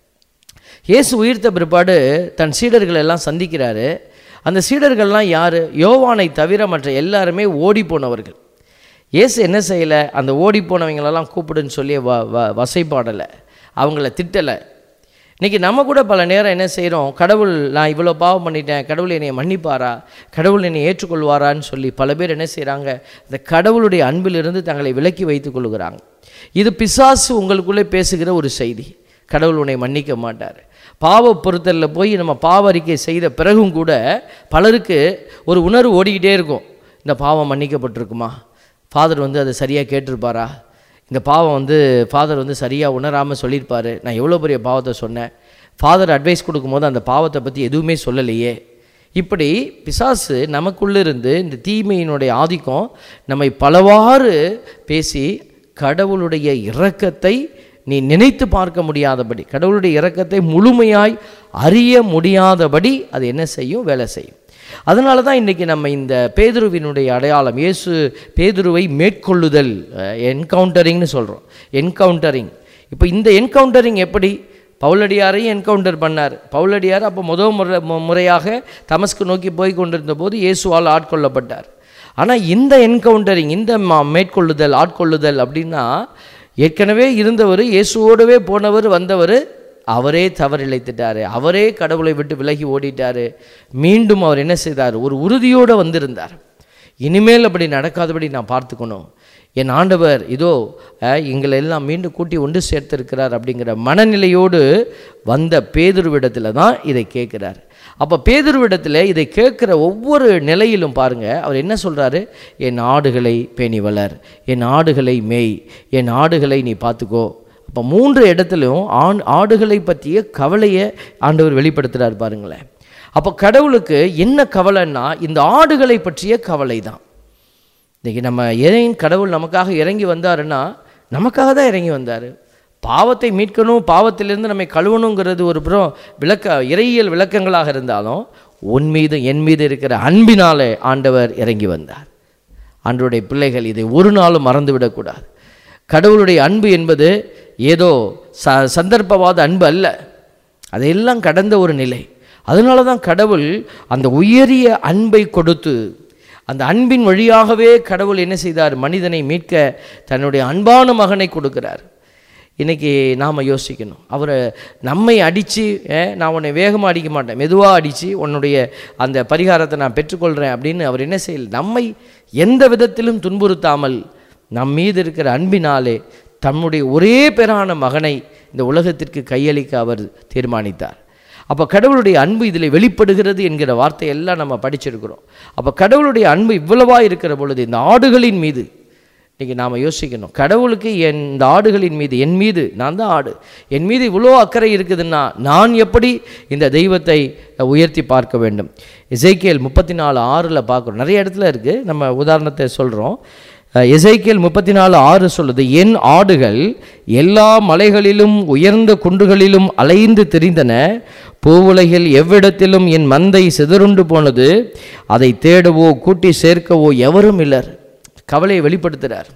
இயேசு உயிர்த்த பிற்பாடு தன் சீடர்கள் எல்லாம் சந்திக்கிறாரு அந்த சீடர்கள்லாம் யார் யோவானை தவிர மற்ற எல்லாருமே ஓடி போனவர்கள் இயேசு என்ன செய்யலை அந்த ஓடி போனவங்களெல்லாம் கூப்பிடுன்னு சொல்லி வ வ வசைப்பாடலை அவங்கள திட்டலை இன்றைக்கி நம்ம கூட பல நேரம் என்ன செய்கிறோம் கடவுள் நான் இவ்வளோ பாவம் பண்ணிட்டேன் கடவுள் என்னை மன்னிப்பாரா கடவுள் என்னை ஏற்றுக்கொள்வாரான்னு சொல்லி பல பேர் என்ன செய்கிறாங்க இந்த கடவுளுடைய அன்பிலிருந்து தங்களை விலக்கி வைத்துக் கொள்கிறாங்க இது பிசாசு உங்களுக்குள்ளே பேசுகிற ஒரு செய்தி கடவுள் உன்னை மன்னிக்க மாட்டார் பாவ பொருத்தலில் போய் நம்ம பாவ அறிக்கை செய்த பிறகும் கூட பலருக்கு ஒரு உணர்வு ஓடிக்கிட்டே இருக்கும் இந்த பாவம் மன்னிக்கப்பட்டிருக்குமா ஃபாதர் வந்து அதை சரியாக கேட்டிருப்பாரா இந்த பாவம் வந்து ஃபாதர் வந்து சரியாக உணராமல் சொல்லியிருப்பாரு நான் எவ்வளோ பெரிய பாவத்தை சொன்னேன் ஃபாதர் அட்வைஸ் கொடுக்கும்போது அந்த பாவத்தை பற்றி எதுவுமே சொல்லலையே இப்படி பிசாசு நமக்குள்ளிருந்து இந்த தீமையினுடைய ஆதிக்கம் நம்மை பலவாறு பேசி கடவுளுடைய இரக்கத்தை நீ நினைத்து பார்க்க முடியாதபடி கடவுளுடைய இரக்கத்தை முழுமையாய் அறிய முடியாதபடி அது என்ன செய்யும் வேலை செய்யும் அதனால தான் இன்றைக்கி நம்ம இந்த பேதுருவினுடைய அடையாளம் இயேசு பேதுருவை மேற்கொள்ளுதல் என்கவுண்டரிங்னு சொல்கிறோம் என்கவுண்டரிங் இப்போ இந்த என்கவுண்டரிங் எப்படி பவுலடியாரையும் என்கவுண்டர் பண்ணார் பவுலடியார் அப்போ முதல் முறை மு- முறையாக தமஸ்கு நோக்கி போய் கொண்டிருந்த போது இயேசுவால் ஆட்கொள்ளப்பட்டார் ஆனால் இந்த என்கவுண்டரிங் இந்த ம- மேற்கொள்ளுதல் ஆட்கொள்ளுதல் அப்படின்னா ஏற்கனவே இருந்தவர் இயேசுவோடவே போனவர் வந்தவர் அவரே தவறிழைத்துட்டாரு அவரே கடவுளை விட்டு விலகி ஓடிட்டாரு மீண்டும் அவர் என்ன செய்தார் ஒரு உறுதியோடு வந்திருந்தார் இனிமேல் அப்படி நடக்காதபடி நான் பார்த்துக்கணும் என் ஆண்டவர் இதோ அஹ், எங்களை எல்லாம் மீண்டும் கூட்டி ஒன்று சேர்த்திருக்கிறார் அப்படிங்கிற மனநிலையோடு வந்த பேதுருவிடத்தில் தான் இதை கேட்குறார் அப்போ பேதுருவிடத்தில் இதை கேட்குற ஒவ்வொரு நிலையிலும் பாருங்க அவர் என்ன சொல்கிறாரு என் ஆடுகளை பேணி வளர் என் ஆடுகளை மேய் என் ஆடுகளை நீ பார்த்துக்கோ அப்போ மூன்று இடத்துலையும் ஆண் ஆடுகளை பற்றிய கவலையை ஆண்டவர் வெளிப்படுத்துகிறார் பாருங்களேன் அப்போ கடவுளுக்கு என்ன கவலைன்னா இந்த ஆடுகளை பற்றிய கவலை தான் இன்றைக்கி நம்ம ஏன் கடவுள் நமக்காக இறங்கி வந்தாருன்னா நமக்காக தான் இறங்கி வந்தார் பாவத்தை மீட்கணும் பாவத்திலிருந்து நம்மை கழுவணுங்கிறது ஒரு புறம் விளக்க இறையியல் விளக்கங்களாக இருந்தாலும் உன் மீது என் மீது இருக்கிற அன்பினாலே ஆண்டவர் இறங்கி வந்தார் ஆண்டவருடைய பிள்ளைகள் இதை ஒரு நாளும் மறந்துவிடக்கூடாது கடவுளுடைய அன்பு என்பது ஏதோ ச சந்தர்ப்பவாத அன்பு அல்ல அதையெல்லாம் கடந்த ஒரு நிலை அதனால தான் கடவுள் அந்த உயரிய அன்பை கொடுத்து அந்த அன்பின் வழியாகவே கடவுள் என்ன செய்தார் மனிதனை மீட்க தன்னுடைய அன்பான மகனை கொடுக்கிறார் இன்னைக்கு நாம் யோசிக்கணும் அவரை நம்மை அடித்து நான் உன்னை வேகமாக அடிக்க மாட்டேன் மெதுவாக அடித்து உன்னுடைய அந்த பரிகாரத்தை நான் பெற்றுக்கொள்கிறேன் அப்படின்னு அவர் என்ன செய்யல நம்மை எந்த விதத்திலும் துன்புறுத்தாமல் நம் மீது இருக்கிற அன்பினாலே தம்முடைய ஒரே பேரான மகனை இந்த உலகத்திற்கு கையளிக்க அவர் தீர்மானித்தார் அப்போ கடவுளுடைய அன்பு இதில் வெளிப்படுகிறது என்கிற வார்த்தையெல்லாம் நம்ம படிச்சிருக்கிறோம் அப்போ கடவுளுடைய அன்பு இவ்வளவா இருக்கிற பொழுது இந்த ஆடுகளின் மீது இன்றைக்கி நாம் யோசிக்கணும் கடவுளுக்கு என் இந்த ஆடுகளின் மீது என் மீது நான் தான் ஆடு என் மீது இவ்வளோ அக்கறை இருக்குதுன்னா நான் எப்படி இந்த தெய்வத்தை உயர்த்தி பார்க்க வேண்டும் இசைக்கியல் முப்பத்தி நாலு ஆறில் பார்க்குறோம் நிறைய இடத்துல இருக்குது நம்ம உதாரணத்தை சொல்கிறோம் எசைக்கியல் முப்பத்தி நாலு ஆறு சொல்லுது என் ஆடுகள் எல்லா மலைகளிலும் உயர்ந்த குன்றுகளிலும் அலைந்து திரிந்தன பூவுலகில் எவ்விடத்திலும் என் மந்தை சிதறுண்டு போனது அதை தேடவோ கூட்டி சேர்க்கவோ எவரும் இல்லர் கவலையை வெளிப்படுத்துகிறார்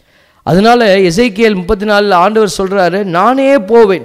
அதனால எசைக்கியல் முப்பத்தி நாலில் ஆண்டவர் சொல்கிறாரு நானே போவேன்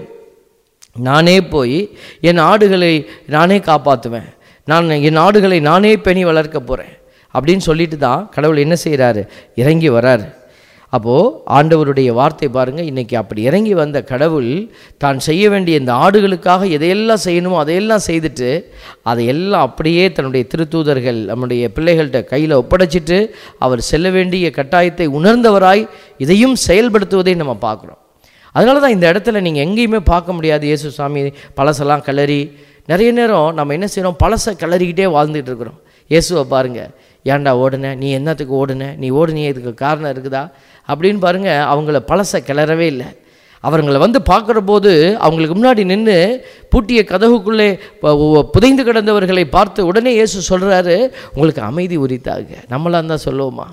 நானே போய் என் ஆடுகளை நானே காப்பாற்றுவேன் நான் என் ஆடுகளை நானே பெணி வளர்க்க போகிறேன் அப்படின்னு சொல்லிட்டு தான் கடவுள் என்ன செய்கிறாரு இறங்கி வராரு அப்போது ஆண்டவருடைய வார்த்தை பாருங்கள் இன்றைக்கி அப்படி இறங்கி வந்த கடவுள் தான் செய்ய வேண்டிய இந்த ஆடுகளுக்காக எதையெல்லாம் செய்யணுமோ அதையெல்லாம் செய்துட்டு அதையெல்லாம் அப்படியே தன்னுடைய திருத்தூதர்கள் நம்முடைய பிள்ளைகள்கிட்ட கையில் ஒப்படைச்சிட்டு அவர் செல்ல வேண்டிய கட்டாயத்தை உணர்ந்தவராய் இதையும் செயல்படுத்துவதை நம்ம பார்க்குறோம் அதனால தான் இந்த இடத்துல நீங்கள் எங்கேயுமே பார்க்க முடியாது இயேசு சாமி பழசெல்லாம் கிளறி நிறைய நேரம் நம்ம என்ன செய்கிறோம் பழசை கிளறிக்கிட்டே வாழ்ந்துட்டு இருக்கிறோம் இயேசுவை பாருங்கள் ஏன்டா ஓடுன நீ என்னத்துக்கு ஓடுன நீ ஓடுனியே இதுக்கு காரணம் இருக்குதா அப்படின்னு பாருங்கள் அவங்கள பழசை கிளறவே இல்லை அவங்களை வந்து பார்க்குற போது அவங்களுக்கு முன்னாடி நின்று பூட்டிய கதவுக்குள்ளே ப- உ- புதைந்து கிடந்தவர்களை பார்த்து உடனே இயேசு சொல்கிறாரு உங்களுக்கு அமைதி உரித்தாங்க நம்மளாம் தான் சொல்லுவோமா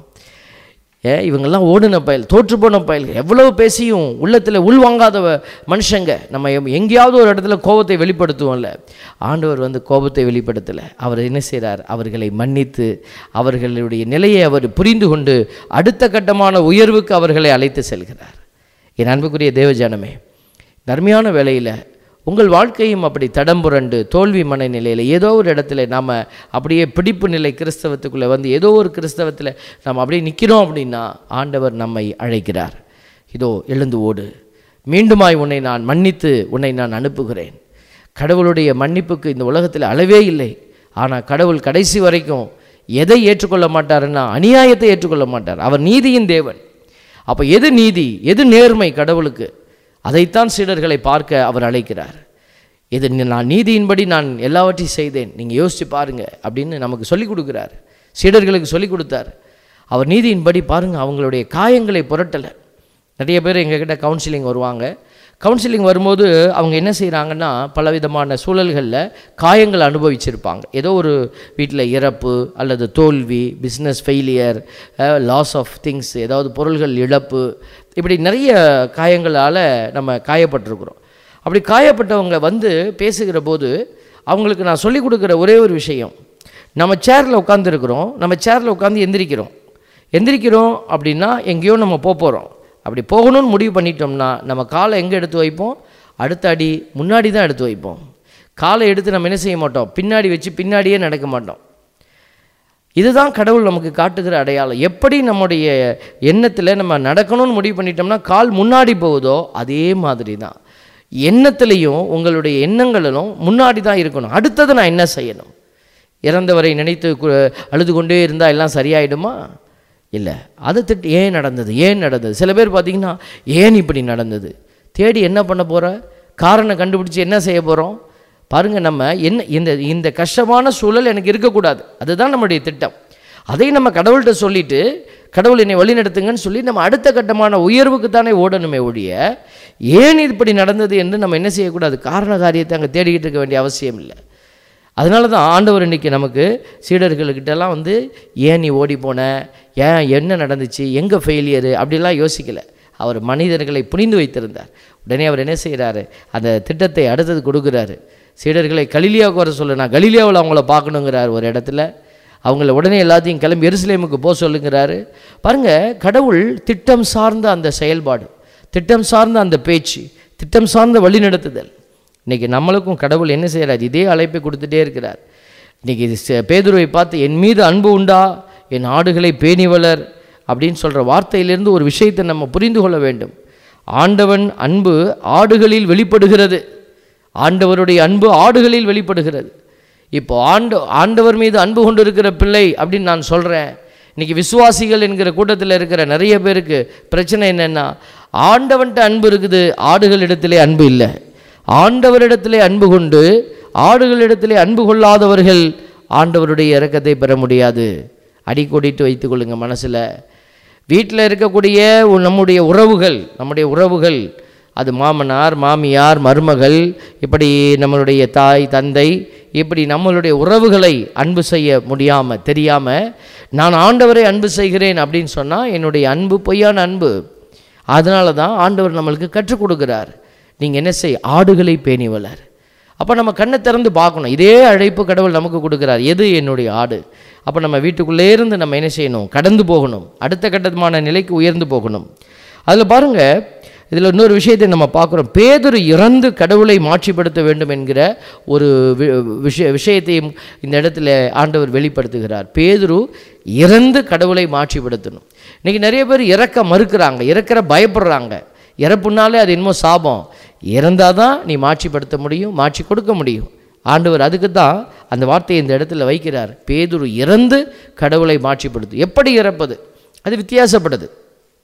ஏ இவங்கெல்லாம் ஓடின பயல் தோற்று போன பயல் எவ்வளவு பேசியும் உள்ளத்தில் உள்வாங்காத வ- மனுஷங்க நம்ம எம்- எங்கேயாவது ஒரு இடத்துல கோபத்தை வெளிப்படுத்துவோம்ல ஆண்டவர் வந்து கோபத்தை வெளிப்படுத்தலை அவர் என்ன செய்கிறார் அவர்களை மன்னித்து அவர்களுடைய நிலையை அவர் புரிந்து கொண்டு அடுத்த கட்டமான உயர்வுக்கு அவர்களை அழைத்து செல்கிறார் என் அன்புக்குரிய தேவஜானமே நர்மையான வேளையில் உங்கள் வாழ்க்கையும் அப்படி தடம்புரண்டு தோல்வி மனநிலையில் ஏதோ ஒரு இடத்துல நாம் அப்படியே பிடிப்பு நிலை கிறிஸ்தவத்துக்குள்ளே வந்து ஏதோ ஒரு கிறிஸ்தவத்தில் நாம் அப்படியே நிற்கிறோம் அப்படின்னா ஆண்டவர் நம்மை அழைக்கிறார் இதோ எழுந்து ஓடு மீண்டுமாய் உன்னை நான் மன்னித்து உன்னை நான் அனுப்புகிறேன் கடவுளுடைய மன்னிப்புக்கு இந்த உலகத்தில் அளவே இல்லை ஆனால் கடவுள் கடைசி வரைக்கும் எதை ஏற்றுக்கொள்ள மாட்டாருன்னா அநியாயத்தை ஏற்றுக்கொள்ள மாட்டார் அவர் நீதியின் தேவன் அப்போ எது நீதி எது நேர்மை கடவுளுக்கு அதைத்தான் சீடர்களை பார்க்க அவர் அழைக்கிறார் இது நி- நான் நீதியின்படி நான் எல்லாவற்றையும் செய்தேன் நீங்கள் யோசிச்சு பாருங்க அப்படின்னு நமக்கு சொல்லிக் கொடுக்குறார் சீடர்களுக்கு சொல்லிக் கொடுத்தார் அவர் நீதியின்படி பாருங்க அவங்களுடைய காயங்களை புரட்டலை நிறைய பேர் எங்ககிட்ட கவுன்சிலிங் வருவாங்க கவுன்சிலிங் வரும்போது அவங்க என்ன செய்கிறாங்கன்னா பலவிதமான சூழல்களில் காயங்கள் அனுபவிச்சிருப்பாங்க ஏதோ ஒரு வீட்டில் இறப்பு அல்லது தோல்வி business failure loss of things ஏதாவது பொருள்கள் இழப்பு இப்படி நிறைய காயங்களால் நம்ம காயப்பட்டிருக்கிறோம் அப்படி காயப்பட்டவங்க வந்து பேசுகிற போது அவங்களுக்கு நான் சொல்லிக் கொடுக்குற ஒரே ஒரு விஷயம் நம்ம சேரில் உட்காந்துருக்குறோம் நம்ம சேரில் உட்காந்து எந்திரிக்கிறோம் எந்திரிக்கிறோம் அப்படின்னா எங்கேயோ நம்ம போக போகிறோம் அப்படி போகணும்னு முடிவு பண்ணிட்டோம்னா நம்ம காலை எங்கே எடுத்து வைப்போம் அடுத்த அடி முன்னாடி தான் எடுத்து வைப்போம் காலை எடுத்து நம்ம என்ன செய்ய மாட்டோம் பின்னாடி வச்சு பின்னாடியே நடக்க மாட்டோம் இதுதான் கடவுள் நமக்கு காட்டுகிற அடையாளம் எப்படி நம்முடைய எண்ணத்தில் நம்ம நடக்கணும்னு முடிவு பண்ணிட்டோம்னா கால் முன்னாடி போகுதோ அதே மாதிரி தான் எண்ணத்துலேயும் உங்களுடைய எண்ணங்களிலும் முன்னாடி தான் இருக்கணும் அடுத்தது நான் என்ன செய்யணும் இறந்தவரை நினைத்து கு- அழுது கொண்டே இருந்தால் எல்லாம் சரியாயிடுமா இல்லை அது திட்டு ஏன் நடந்தது ஏன் நடந்தது சில பேர் பார்த்தீங்கன்னா ஏன் இப்படி நடந்தது தேடி என்ன பண்ண போகிற காரணம் கண்டுபிடிச்சி என்ன செய்ய போகிறோம் பாருங்கள் நம்ம என்ன இந்த இந்த கஷ்டமான சூழல் எனக்கு இருக்கக்கூடாது அதுதான் நம்முடைய திட்டம் அதை நம்ம கடவுள்கிட்ட சொல்லிட்டு கடவுள் என்னை வழிநடத்துங்கன்னு சொல்லி நம்ம அடுத்த கட்டமான உயர்வுக்கு தானே ஓடணுமே ஒழிய ஏன் இது இப்படி நடந்தது என்று நம்ம என்ன செய்யக்கூடாது காரண காரியத்தை அங்கே தேடிக்கிட்டு இருக்க வேண்டிய அவசியம் இல்லை அதனால தான் ஆண்டவர் இன்னைக்கு நமக்கு சீடர்களுக்கிட்டலாம் வந்து ஏன் நீ ஓடி போன ஏன் என்ன நடந்துச்சு எங்கே ஃபெயிலியரு அப்படிலாம் யோசிக்கலை அவர் மனிதர்களை புனிந்து வைத்திருந்தார் உடனே அவர் என்ன செய்கிறாரு அந்த திட்டத்தை அடுத்தது கொடுக்குறாரு சீடர்களை கலிலியாவுக்கு வர சொல்லு நான் கலிலியாவில் அவங்கள பார்க்கணுங்கிறார் ஒரு இடத்துல அவங்கள உடனே எல்லாத்தையும் கிளம்பி எருசலேமுக்கு போக சொல்லுங்கிறாரு பாருங்க கடவுள் திட்டம் சார்ந்த அந்த செயல்பாடு திட்டம் சார்ந்த அந்த பேச்சு திட்டம் சார்ந்த வழிநடத்துதல் இன்னைக்கு நம்மளுக்கும் கடவுள் என்ன செய்கிறார் இதே அழைப்பை கொடுத்துட்டே இருக்கிறார் இன்னைக்கு இது ச- பேதுருவை பார்த்து என் மீது அன்பு உண்டா என் ஆடுகளை பேணி வளர் அப்படின்னு சொல்கிற வார்த்தையிலிருந்து ஒரு விஷயத்தை நம்ம புரிந்து கொள்ள வேண்டும் ஆண்டவன் அன்பு ஆடுகளில் வெளிப்படுகிறது ஆண்டவருடைய அன்பு ஆடுகளில் வெளிப்படுகிறது இப்போ ஆண்டு ஆண்டவர் மீது அன்பு கொண்டு இருக்கிற பிள்ளை அப்படின்னு நான் சொல்கிறேன் இன்னைக்கு விசுவாசிகள் என்கிற கூட்டத்தில் இருக்கிற நிறைய பேருக்கு பிரச்சனை என்னென்னா ஆண்டவன்ட்ட அன்பு இருக்குது ஆடுகளிடத்திலே அன்பு இல்லை ஆண்டவரிடத்திலே அன்பு கொண்டு ஆடுகளிடத்திலே அன்பு கொள்ளாதவர்கள் ஆண்டவருடைய இரக்கத்தை பெற முடியாது அடிக்கோடிட்டு வைத்துக் கொள்ளுங்க மனசில் வீட்டில் இருக்கக்கூடிய உ- நம்முடைய உறவுகள் நம்முடைய உறவுகள் அது மாமனார் மாமியார் மருமகள் இப்படி நம்மளுடைய தாய் தந்தை இப்படி நம்மளுடைய உறவுகளை அன்பு செய்ய முடியாமல் தெரியாமல் நான் ஆண்டவரை அன்பு செய்கிறேன் அப்படின்னு சொன்னால் என்னுடைய அன்பு பொய்யான அன்பு அதனால தான் ஆண்டவர் நம்மளுக்கு கற்றுக் கொடுக்கிறார் நீங்கள் என்ன செய் ஆடுகளை பேணி வளர் அப்போ நம்ம கண்ணை திறந்து பார்க்கணும் இதே அழைப்பு கடவுள் நமக்கு கொடுக்குறார் எது என்னுடைய ஆடு அப்போ நம்ம வீட்டுக்குள்ளே இருந்து நம்ம என்ன செய்யணும் கடந்து போகணும் அடுத்த கட்டமான நிலைக்கு உயர்ந்து போகணும் அதில் பாருங்க இதில் இன்னொரு விஷயத்தை நம்ம பார்க்குறோம் பேதுரு இறந்து கடவுளை மாட்சிப்படுத்த வேண்டும் என்கிற ஒரு வி- விஷய விஷயத்தையும் இந்த இடத்துல ஆண்டவர் வெளிப்படுத்துகிறார் பேதுரு இறந்து கடவுளை மாட்சிப்படுத்தணும் இன்னைக்கு நிறைய பேர் இறக்க மறுக்கிறாங்க இறக்கிற பயப்படுறாங்க இறப்புனாலே அது என்னமோ சாபம் இறந்தால் தான் நீ மாட்சிப்படுத்த முடியும் மாட்சி கொடுக்க முடியும் ஆண்டவர் அதுக்கு தான் அந்த வார்த்தையை இந்த இடத்துல வைக்கிறார் பேதுரு இறந்து கடவுளை மாட்சிப்படுத்து எப்படி இறப்பது அது வித்தியாசப்படுது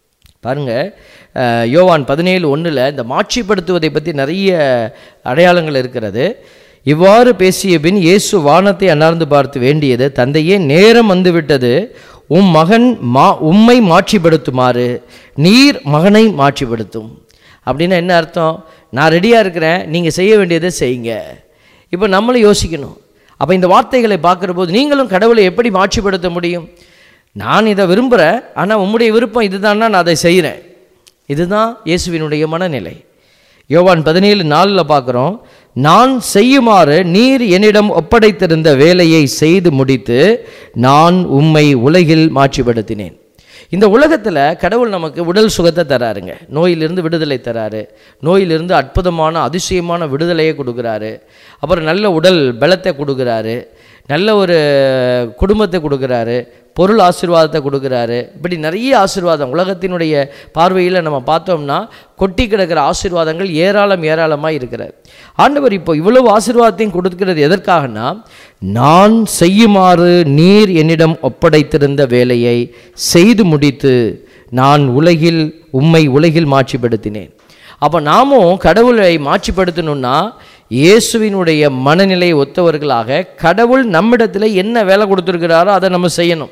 பாருங்க அஹ், யோவான் பதினேழு ஒன்றில் இந்த மாட்சிப்படுத்துவதை பற்றி நிறைய அடையாளங்கள் இருக்கிறது இவ்வாறு பேசிய பின் இயேசு வானத்தை அன்னார்ந்து பார்த்து வேண்டியது தந்தையே நேரம் வந்துவிட்டது உம் மகன் மா உம்மை மாட்சிப்படுத்துமாறு நீர் மகனை மாட்சிப்படுத்தும் அப்படின்னா என்ன அர்த்தம் நான் ரெடியாக இருக்கிறேன் நீங்கள் செய்ய வேண்டியதை செய்யுங்க இப்போ நம்மளும் யோசிக்கணும் அப்போ இந்த வார்த்தைகளை பார்க்குற போது நீங்களும் கடவுளை எப்படி மாட்சிப்படுத்த முடியும் நான் இதை விரும்புகிறேன் ஆனால் உம்முடைய விருப்பம் இதுதான்னா நான் அதை செய்கிறேன் இதுதான் இயேசுவினுடைய மனநிலை யோவான் பதினேழு நாலில் பார்க்குறோம் நான் செய்யுமாறு நீர் என்னிடம் ஒப்படைத்திருந்த வேலையை செய்து முடித்து நான் உம்மை உலகில் மாட்சிப்படுத்தினேன் இந்த உலகத்தில் கடவுள் நமக்கு உடல் சுகத்தை தராருங்க நோயிலிருந்து விடுதலை தராரு நோயிலிருந்து அற்புதமான அதிசயமான விடுதலையை கொடுக்குறாரு அப்புறம் நல்ல உடல் பலத்தை கொடுக்குறாரு நல்ல ஒரு குடும்பத்தை கொடுக்குறாரு பொருள் ஆசீர்வாதத்தை கொடுக்குறாரு இப்படி நிறைய ஆசீர்வாதம் உலகத்தினுடைய பார்வையில் நம்ம பார்த்தோம்னா கொட்டி கிடக்கிற ஆசீர்வாதங்கள் ஏராளம் ஏராளமாக இருக்கிறார் ஆண்டவர் இப்போ இவ்வளவு ஆசீர்வாதத்தையும் கொடுக்கிறது எதற்காகனா நான் செய்யுமாறு நீர் என்னிடம் ஒப்படைத்திருந்த வேலையை செய்து முடித்து நான் உலகில் உம்மை உலகில் மாட்சிப்படுத்தினேன் அப்போ நாமும் கடவுளை மாட்சிப்படுத்தணும்னா இயேசுவினுடைய மனநிலை ஒத்தவர்களாக கடவுள் நம்மிடத்தில் என்ன வேலை கொடுத்துருக்கிறாரோ அதை நம்ம செய்யணும்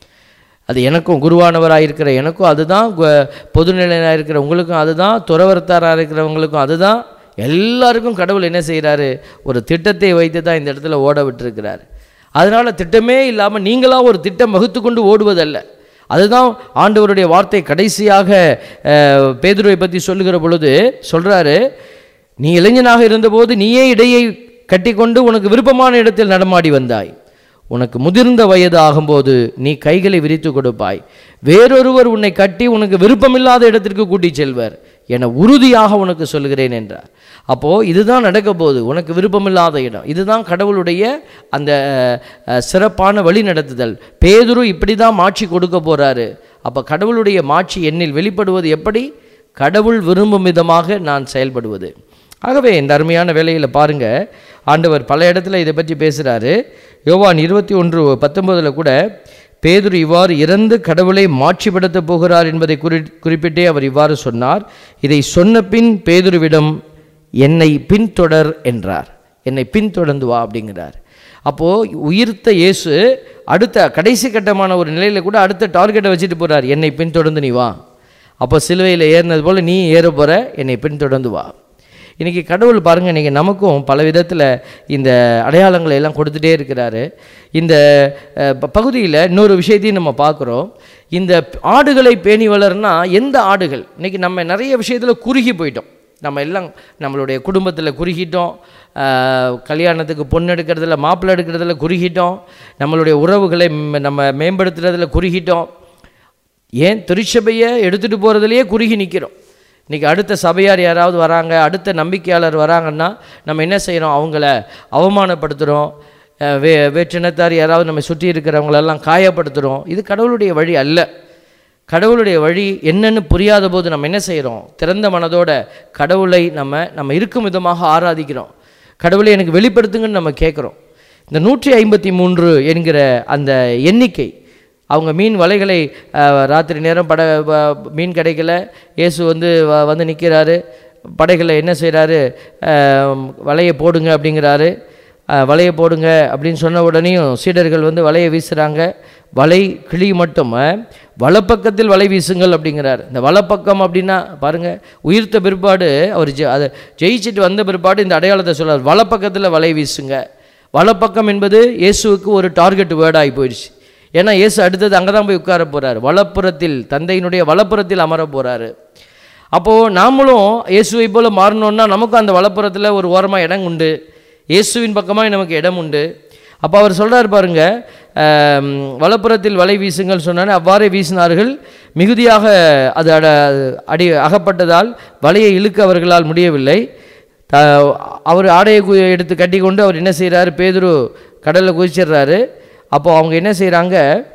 அது எனக்கும் குருவானவராக இருக்கிற எனக்கும் அதுதான் கு- பொதுநிலையாக இருக்கிற உங்களுக்கும் அதுதான் துறவரத்தாராக இருக்கிறவங்களுக்கும் அதுதான் எல்லாருக்கும் கடவுள் என்ன செய்கிறாரு ஒரு திட்டத்தை வைத்து தான் இந்த இடத்துல ஓட விட்டுருக்கிறார் அதனால் திட்டமே இல்லாமல் நீங்களாக ஒரு திட்டம் வகுத்து கொண்டு ஓடுவதல்ல அதுதான் ஆண்டவருடைய வார்த்தை கடைசியாக அஹ், பேதுருவை பற்றி சொல்லுகிற பொழுது சொல்கிறாரு நீ இளைஞனாக இருந்தபோது நீயே இடையை கட்டிக்கொண்டு உனக்கு விருப்பமான இடத்தில் நடமாடி வந்தாய் உனக்கு முதிர்ந்த வயது ஆகும்போது நீ கைகளை விரித்து கொடுப்பாய் வேறொருவர் உன்னை கட்டி உனக்கு விருப்பமில்லாத இடத்திற்கு கூட்டிச் செல்வர் என உறுதியாக உனக்கு சொல்கிறேன் என்றார் அப்போது இதுதான் நடக்க போகுது உனக்கு விருப்பமில்லாத இடம் இதுதான் கடவுளுடைய அந்த அஹ், சிறப்பான வழி நடத்துதல் பேதுரு இப்படி தான் மாட்சி கொடுக்க போகிறாரு அப்போ கடவுளுடைய மாட்சி என்னில் வெளிப்படுவது எப்படி கடவுள் விரும்பும் விதமாக நான் செயல்படுவது ஆகவே இந்த அருமையான வேலையில் பாருங்க ஆண்டவர் பல இடத்துல இதை பற்றி பேசுகிறாரு யோவான் இருபத்தி ஒன்று பத்தொன்பதில் கூட பேதுரு இவ்வாறு இறந்து கடவுளை மாட்சிப்படுத்தப் போகிறார் என்பதை குறி குறிப்பிட்டே அவர் இவ்வாறு சொன்னார் இதை சொன்ன பின் பேதுருவிடம் என்னை பின்தொடர் என்றார் என்னை பின்தொடர்ந்து வா அப்படிங்கிறார் அப்போது உயிர்த்த இயேசு அடுத்த கடைசி கட்டமான ஒரு நிலையில் கூட அடுத்த டார்கெட்டை வச்சுட்டு போகிறார் என்னை பின்தொடர்ந்து நீ வா அப்போ சிலுவையில் ஏறினது போல் நீ ஏற போகிற என்னை பின்தொடர்ந்து வா இன்றைக்கி கடவுள் பாருங்கள் இன்றைக்கி நமக்கும் பல விதத்தில் இந்த அடையாளங்களை எல்லாம் கொடுத்துட்டே இருக்கிறாரு இந்த பகுதியில் இன்னொரு விஷயத்தையும் நம்ம பார்க்குறோம் இந்த ஆடுகளை பேணி வளர்னா எந்த ஆடுகள் இன்றைக்கி நம்ம நிறைய விஷயத்தில் குறுகி போயிட்டோம் நம்ம எல்லாம் நம்மளுடைய குடும்பத்தில் குறுகிட்டோம் ஆஹ், கல்யாணத்துக்கு பொண்ணு எடுக்கிறதுல மாப்பிள்ளை எடுக்கிறதுல குறுகிட்டோம் நம்மளுடைய உறவுகளை ம்- நம்ம மேம்படுத்துறதுல குறுகிட்டோம் ஏன் திருச்சபையை எடுத்துகிட்டு போகிறதுலையே குறுகி நிற்கிறோம் இன்றைக்கி அடுத்த சபையார் யாராவது வராங்க அடுத்த நம்பிக்கையாளர் வராங்கன்னா நம்ம என்ன செய்கிறோம் அவங்கள அவமானப்படுத்துகிறோம் அஹ் வே வேற்றினத்தார் யாராவது நம்ம சுற்றி இருக்கிறவங்களெல்லாம் காயப்படுத்துகிறோம் இது கடவுளுடைய வழி அல்ல கடவுளுடைய வழி என்னன்னு புரியாத போது நம்ம என்ன செய்கிறோம் திறந்த மனதோட கடவுளை நம்ம நம்ம இருக்கும் விதமாக ஆராதிக்கிறோம் கடவுளை எனக்கு வெளிப்படுத்துங்கன்னு நம்ம கேட்குறோம் இந்த நூற்றி ஐம்பத்தி மூன்று என்கிற அந்த எண்ணிக்கை அவங்க மீன் வலைகளை அஹ், ராத்திரி நேரம் பட வ- மீன் கிடைக்கல இயேசு வந்து வ- வந்து நிற்கிறாரு படைகளை என்ன செய்கிறாரு வலையை போடுங்க அப்படிங்கிறாரு அஹ், வலையை போடுங்க அப்படின்னு சொன்ன உடனேயும் சீடர்கள் வந்து வலையை வீசுகிறாங்க வலை கிளி மட்டும் அஹ், வலப்பக்கத்தில் வலை வீசுங்கள் அப்படிங்கிறார் இந்த வலப்பக்கம் அப்படின்னா பாருங்கள் உயிர்த்த பிற்பாடு அவர் ஜெ அதை ஜெயிச்சுட்டு வந்த பிற்பாடு இந்த அடையாளத்தை சொல்றார் வலப்பக்கத்தில் வலை வீசுங்க வலப்பக்கம் என்பது இயேசுவுக்கு ஒரு டார்கெட் வேர்டாகி போயிடுச்சு ஏன்னா இயேசு அடுத்தது அங்கே தான் போய் உட்கார போகிறார் வலப்புறத்தில் தந்தையினுடைய வலப்புறத்தில் அமர போகிறாரு அப்போது நாமளும் இயேசுவை போல் மாறணும்னா நமக்கும் அந்த வலப்புறத்தில் ஒரு ஓரமாக இடம் உண்டு இயேசுவின் பக்கமாக நமக்கு இடம் உண்டு அப்போ அவர் சொல்றார் பாருங்க ஆம், வலப்புறத்தில் வலை வீசுங்கள் சொன்னானே அவ்வாறே வீசினார்கள் மிகுதியாக அது அட அடி அகப்பட்டதால் வலையை இழுக்க அவர்களால் முடியவில்லை த அவர் ஆடையை கு- எடுத்து கட்டி கொண்டு அவர் என்ன செய்கிறாரு பேதுரு கடலில் குதிச்சிடுறாரு அப்போ அவங்க என்ன செய்கிறாங்க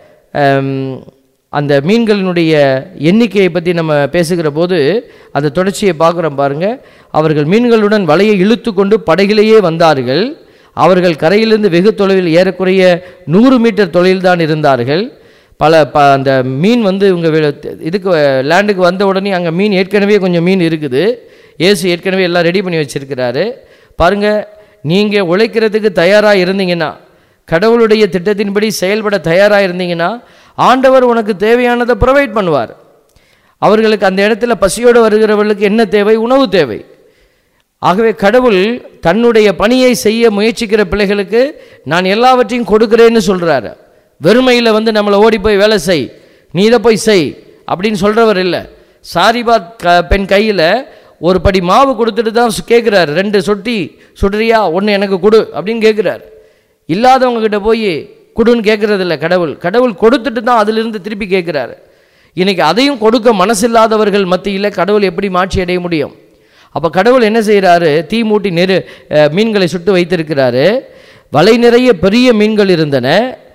அந்த மீன்களினுடைய எண்ணிக்கையை பற்றி நம்ம பேசுகிற போது அந்த தொடர்ச்சியை பார்க்குறோம் பாருங்க அவர்கள் மீன்களுடன் வலையை இழுத்து கொண்டு படகிலேயே வந்தார்கள் அவர்கள் கரையிலிருந்து வெகு தொலைவில் ஏறக்குறைய நூறு மீட்டர் தொலைவில் தான் இருந்தார்கள் பல ப அந்த மீன் வந்து இவங்க வி- இதுக்கு லேண்டுக்கு வந்த உடனே அங்கே மீன் ஏற்கனவே கொஞ்சம் மீன் இருக்குது இயேசு ஏற்கனவே எல்லாம் ரெடி பண்ணி வச்சிருக்கிறாரு பாருங்க நீங்கள் உழைக்கிறதுக்கு தயாராக இருந்தீங்கன்னா கடவுளுடைய திட்டத்தின்படி செயல்பட தயாராக இருந்தீங்கன்னா ஆண்டவர் உனக்கு தேவையானதை ப்ரொவைட் பண்ணுவார் அவர்களுக்கு அந்த இடத்துல பசியோடு வருகிறவர்களுக்கு என்ன தேவை உணவு தேவை ஆகவே கடவுள் தன்னுடைய பணியை செய்ய முயற்சிக்கிற பிள்ளைகளுக்கு நான் எல்லாவற்றையும் கொடுக்கிறேன்னு சொல்கிறாரு வெறுமையில் வந்து நம்மளை ஓடி போய் வேலை செய் நீ இதை போய் செய் அப்படின்னு சொல்கிறவர் இல்லை சாரிபாத் க பெண் கையில் ஒரு படி மாவு கொடுத்துட்டு தான் கேட்குறாரு ரெண்டு சொட்டி சுடுறியா ஒன்று எனக்கு கொடு அப்படின்னு கேட்குறாரு இல்லாதவங்க கிட்ட போய் கொடுன்னு கேட்கறது இல்ல கடவுள் கடவுள் கொடுத்துட்டு தான் அதிலிருந்து திருப்பி கேட்குறாரு இன்னைக்கு அதையும் கொடுக்க மனசில்லாதவர்கள் மத்தியில் கடவுள் எப்படி மாட்சி அடைய முடியும் அப்போ கடவுள் என்ன செய்கிறாரு தீ மூட்டி நெரு அஹ், மீன்களை சுட்டு வைத்திருக்கிறாரு வலை நிறைய பெரிய மீன்கள் இருந்தன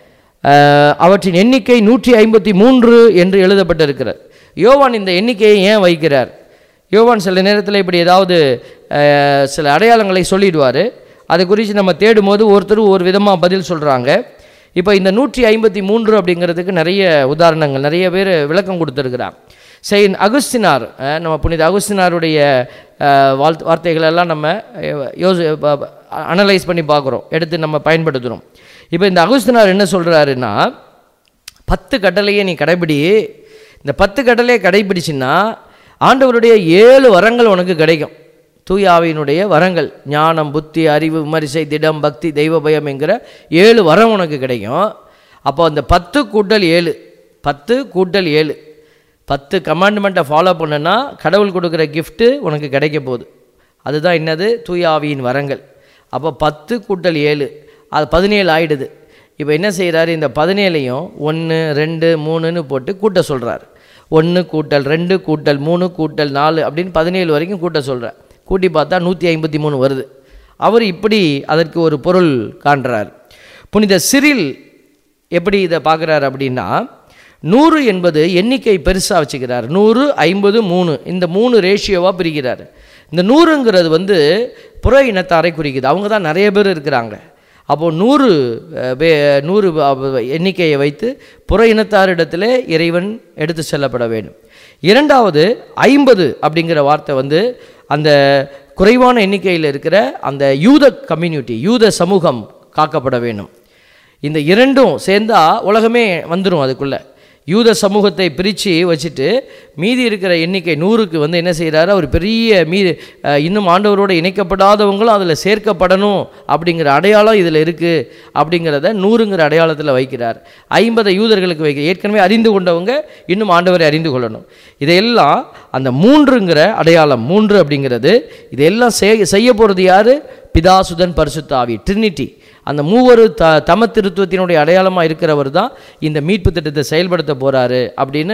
அஹ், அவற்றின் எண்ணிக்கை நூற்றி ஐம்பத்தி மூன்று என்று எழுதப்பட்டிருக்கிறது யோவான் இந்த எண்ணிக்கையை ஏன் வைக்கிறார் யோவான் சில நேரத்தில் இப்படி ஏதாவது அஹ், சில அடையாளங்களை சொல்லிடுவார் அதை குறித்து நம்ம தேடும்போது ஒருத்தர் ஒரு விதமாக பதில் சொல்கிறாங்க இப்போ இந்த நூற்றி ஐம்பத்தி மூன்று அப்படிங்கிறதுக்கு நிறைய உதாரணங்கள் நிறைய பேர் விளக்கம் கொடுத்துருக்குறாங்க செயின் அகுஸ்தினார் அஹ், நம்ம புனித அகுஸ்தினாருடைய அஹ், வாழ்த்து வார்த்தைகள் எல்லாம் நம்ம அஹ், யோசி அனலைஸ் பண்ணி பார்க்குறோம் எடுத்து நம்ம பயன்படுத்துகிறோம் இப்போ இந்த அகுஸ்தினார் என்ன சொல்கிறாருன்னா பத்து கட்டளையை நீ கடைபிடி இந்த பத்து கட்டளையை கடைபிடிச்சின்னா ஆண்டவருடைய ஏழு வரங்கள் உனக்கு கிடைக்கும் தூய ஆவியினுடைய வரங்கள் ஞானம் புத்தி அறிவு விமரிசை திடம் பக்தி தெய்வ பயம் என்கிற ஏழு வரம் உனக்கு கிடைக்கும் அப்போ அந்த பத்து கூட்டல் ஏழு பத்து கூட்டல் ஏழு பத்து கமாண்ட்மெண்ட்டை ஃபாலோ பண்ணுனா கடவுள் கொடுக்குற gift உனக்கு கிடைக்க போகுது அதுதான் என்னது தூய ஆவியின் வரங்கள் அப்போ பத்து கூட்டல் ஏழு அது பதினேழு ஆயிடுது இப்போ என்ன செய்கிறாரு இந்த பதினேழையும் ஒன்று ரெண்டு மூணுன்னு போட்டு கூட்ட சொல்கிறார் ஒன்று கூட்டல் ரெண்டு கூட்டல் மூணு கூட்டல் நாலு அப்படின்னு பதினேழு வரைக்கும் கூட்ட சொல்கிறார் கூட்டி பார்த்தா நூற்றி ஐம்பத்தி மூணு வருது அவர் இப்படி அதற்கு ஒரு பொருள் காண்றார் புனித சிறில் எப்படி இதை பார்க்குறாரு அப்படின்னா நூறு என்பது எண்ணிக்கை பெருசாக வச்சுக்கிறார் நூறு ஐம்பது மூணு இந்த மூணு ரேஷியோவாக பிரிக்கிறார் இந்த நூறுங்கிறது வந்து புற இனத்தாரை குறிக்குது அவங்க தான் நிறைய பேர் இருக்கிறாங்க அப்போது நூறு அஹ், வே- நூறு அஹ், எண்ணிக்கையை வைத்து புற இனத்தாரிடத்திலே இறைவன் எடுத்து செல்லப்பட வேண்டும் இரண்டாவது ஐம்பது அப்படிங்கிற வார்த்தை வந்து அந்த குறைவான எண்ணிக்கையில் இருக்கிற அந்த யூத கம்யூனிட்டி யூத சமூகம் காக்கப்பட வேண்டும் இந்த இரண்டும் சேர்ந்தா உலகமே வந்துடும் அதுக்குள்ளே யூத சமூகத்தை பிரித்து வச்சுட்டு மீதி இருக்கிற எண்ணிக்கை நூறுக்கு வந்து என்ன செய்கிறாரு அவர் பெரிய மீதி அஹ், இன்னும் ஆண்டவரோடு இணைக்கப்படாதவங்களும் அதில் சேர்க்கப்படணும் அப்படிங்கிற அடையாளம் இதில் இருக்குது அப்படிங்கிறத நூறுங்கிற அடையாளத்தில் வைக்கிறார் ஐம்பதை யூதர்களுக்கு வைக்க ஏற்கனவே அறிந்து கொண்டவங்க இன்னும் ஆண்டவரை அறிந்து கொள்ளணும் இதையெல்லாம் அந்த மூன்றுங்கிற அடையாளம் மூன்று அப்படிங்கிறது இதையெல்லாம் செய் செய்ய போகிறது யார் பிதாசுதன் பரிசுத்தாவி ட்ரினிட்டி அந்த மூவரு த தம திருத்துவத்தினுடைய அடையாளமாக இருக்கிறவர் தான் இந்த மீட்பு திட்டத்தை செயல்படுத்த போகிறாரு அப்படின்னு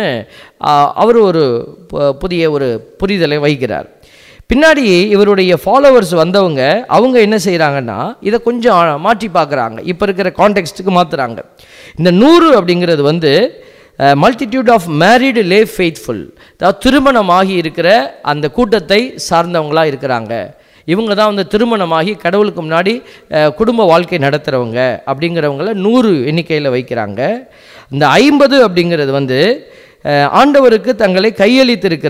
அவர் ஒரு பு- புதிய ஒரு புரிதலை வைக்கிறார் பின்னாடி இவருடைய ஃபாலோவர்ஸ் வந்தவங்க அவங்க என்ன செய்கிறாங்கன்னா இதை கொஞ்சம் மாற்றி பார்க்குறாங்க இப்போ இருக்கிற கான்டெக்ஸ்ட்டுக்கு மாற்றுறாங்க இந்த நூறு அப்படிங்கிறது வந்து multitude of married lay faithful அதாவது திருமணமாகி இருக்கிற அந்த கூட்டத்தை சார்ந்தவங்களாக இருக்கிறாங்க இவங்க தான் வந்து திருமணமாகி கடவுளுக்கு முன்னாடி அஹ், குடும்ப வாழ்க்கை நடத்துகிறவங்க அப்படிங்கிறவங்கள நூறு எண்ணிக்கையில் வைக்கிறாங்க இந்த ஐம்பது அப்படிங்கிறது வந்து அஹ், ஆண்டவருக்கு தங்களை கையளித்திருக்கிற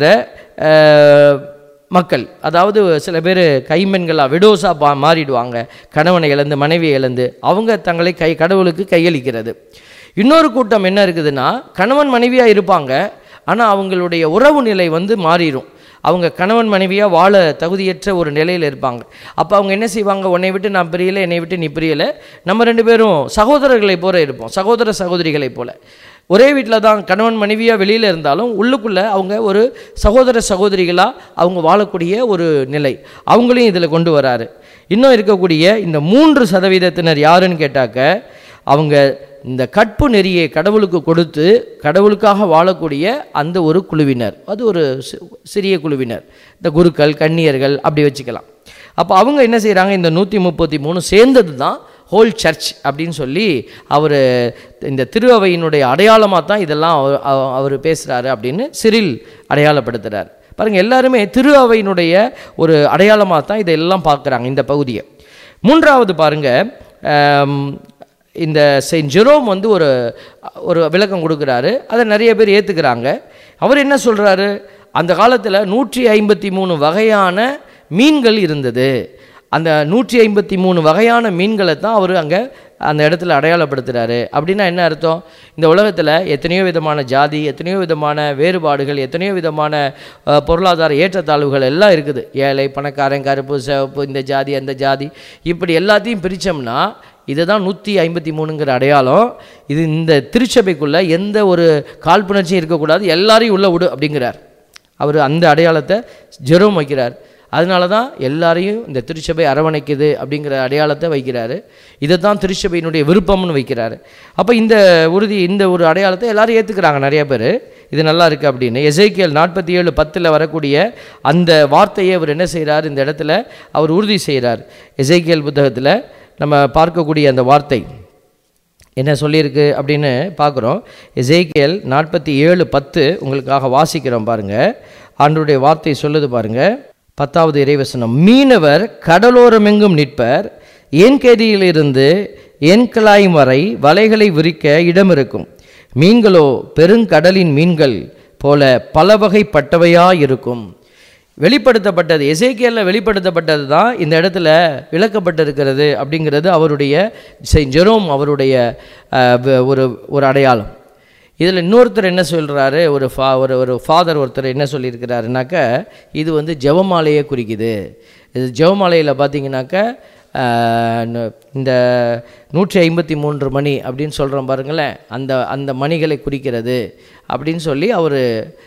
அஹ், மக்கள் அதாவது சில பேர் கைமென்களாக விடோஸாக பா மாறிடுவாங்க கணவனை இழந்து மனைவியை இழந்து அவங்க தங்களை கை கடவுளுக்கு கையளிக்கிறது இன்னொரு கூட்டம் என்ன இருக்குதுன்னா கணவன் மனைவியாக இருப்பாங்க ஆனால் அவங்களுடைய உறவு நிலை வந்து மாறிடும் அவங்க கணவன் மனைவியாக வாழ தகுதியற்ற ஒரு நிலையில் இருப்பாங்க அப்போ அவங்க என்ன செய்வாங்க உன்னை விட்டு நான் பிரியலை என்னை விட்டு நீ பிரியலை நம்ம ரெண்டு பேரும் சகோதரர்களைப் போல இருப்போம் சகோதர சகோதரிகளைப் போல ஒரே வீட்டில் தான் கணவன் மனைவியாக வெளியில் இருந்தாலும் உள்ளுக்குள்ளே அவங்க ஒரு சகோதர சகோதரிகளாக அவங்க வாழக்கூடிய ஒரு நிலை அவங்களையும் இதில் கொண்டு வராரு இன்னும் இருக்கக்கூடிய இந்த மூன்று சதவீதத்தினர் யாருன்னு கேட்டாக்க அவங்க இந்த கற்பு நெறியை கடவுளுக்கு கொடுத்து கடவுளுக்காக வாழக்கூடிய அந்த ஒரு குழுவினர் அது ஒரு சி- சிறிய குழுவினர் இந்த குருக்கள் கன்னியர்கள் அப்படி வச்சுக்கலாம் அப்போ அவங்க என்ன செய்கிறாங்க இந்த நூற்றி முப்பத்தி மூணு சேர்ந்தது தான் ஹோல் சர்ச் அப்படின்னு சொல்லி அவர் இந்த திருஅவையினுடைய அடையாளமாக தான் இதெல்லாம் அவர் அவர் பேசுகிறாரு அப்படின்னு சிறில் அடையாளப்படுத்துகிறார் பாருங்கள் எல்லாருமே திரு அவையினுடைய ஒரு அடையாளமாக தான் இதெல்லாம் பார்க்குறாங்க இந்த பகுதியை மூன்றாவது பாருங்க ஆம், இந்த செயின்ட் ஜெரோம் வந்து ஒரு ஒரு விளக்கம் கொடுக்குறாரு அதை நிறைய பேர் ஏற்றுக்கிறாங்க அவர் என்ன சொல்கிறாரு அந்த காலத்தில் நூற்றி ஐம்பத்தி மூணு வகையான மீன்கள் இருந்தது அந்த நூற்றி ஐம்பத்தி மூணு வகையான மீன்களை தான் அவர் அங்கே அந்த இடத்துல அடையாளப்படுத்துகிறாரு அப்படின்னா என்ன அர்த்தம் இந்த உலகத்தில் எத்தனையோ விதமான ஜாதி எத்தனையோ விதமான வேறுபாடுகள் எத்தனையோ விதமான அஹ், பொருளாதார ஏற்றத்தாழ்வுகள் எல்லாம் இருக்குது ஏழை பணக்காரன் கருப்பு சிவப்பு இந்த ஜாதி அந்த ஜாதி இப்படி எல்லாத்தையும் பிரித்தோம்னா இதுதான் நூற்றி ஐம்பத்தி மூணுங்கிற அடையாளம் இது இந்த திருச்சபைக்குள்ளே எந்த ஒரு காழ்ப்புணர்ச்சியும் இருக்கக்கூடாது எல்லாரையும் உள்ள விடு அப்படிங்கிறார் அவர் அந்த அடையாளத்தை ஜெரம் வைக்கிறார் அதனால தான் எல்லாரையும் இந்த திருச்சபை அரவணைக்குது அப்படிங்கிற அடையாளத்தை வைக்கிறாரு இதை தான் திருச்சபையினுடைய விருப்பம்னு வைக்கிறாரு அப்போ இந்த உறுதி இந்த ஒரு அடையாளத்தை எல்லாரும் ஏற்றுக்கிறாங்க நிறைய பேர் இது நல்லா இருக்குது அப்படின்னு எசேக்கியல் நாற்பத்தி ஏழு பத்தில் வரக்கூடிய அந்த வார்த்தையை அவர் என்ன செய்கிறார் இந்த இடத்துல அவர் உறுதி செய்கிறார் எசேக்கியல் புத்தகத்தில் நம்ம பார்க்கக்கூடிய அந்த வார்த்தை என்ன சொல்லியிருக்கு அப்படின்னு பார்க்குறோம் எசேக்கியல் நாற்பத்தி ஏழு பத்து உங்களுக்காக வாசிக்கிறோம் பாருங்கள் ஆண்டவருடைய வார்த்தை சொல்லுது பாருங்க பத்தாவது இறைவசனம் மீனவர் கடலோரமெங்கும் நிற்பர் என் கேதியிலிருந்து என் கிளாய் வரை வலைகளை விரிக்க இடம் இருக்கும் மீன்களோ பெருங்கடலின் மீன்கள் போல பல வகைப்பட்டவையாயிருக்கும் வெளிப்படுத்தப்பட்டது எசேக்கியலில் வெளிப்படுத்தப்பட்டது தான் இந்த இடத்துல விளக்கப்பட்டிருக்கிறது அப்படிங்கிறது அவருடைய செயின்ட் ஜெரோம் அவருடைய அஹ், வ- ஒரு ஒரு அடையாளம் இதில் இன்னொருத்தர் என்ன சொல்கிறாரு ஒரு ஃபா ஒரு ஒரு ஃபாதர் ஒருத்தர் என்ன சொல்லியிருக்கிறாருனாக்க இது வந்து ஜெபமாலையை குறிக்குது இது ஜெபமாலையில் பார்த்தீங்கன்னாக்க ஆஹ், நு- இந்த நூற்றி ஐம்பத்தி மூன்று மணி அப்படின்னு சொல்கிறோம் பாருங்களேன் அந்த அந்த மணிகளை குறிக்கிறது அப்படின்னு சொல்லி அவர்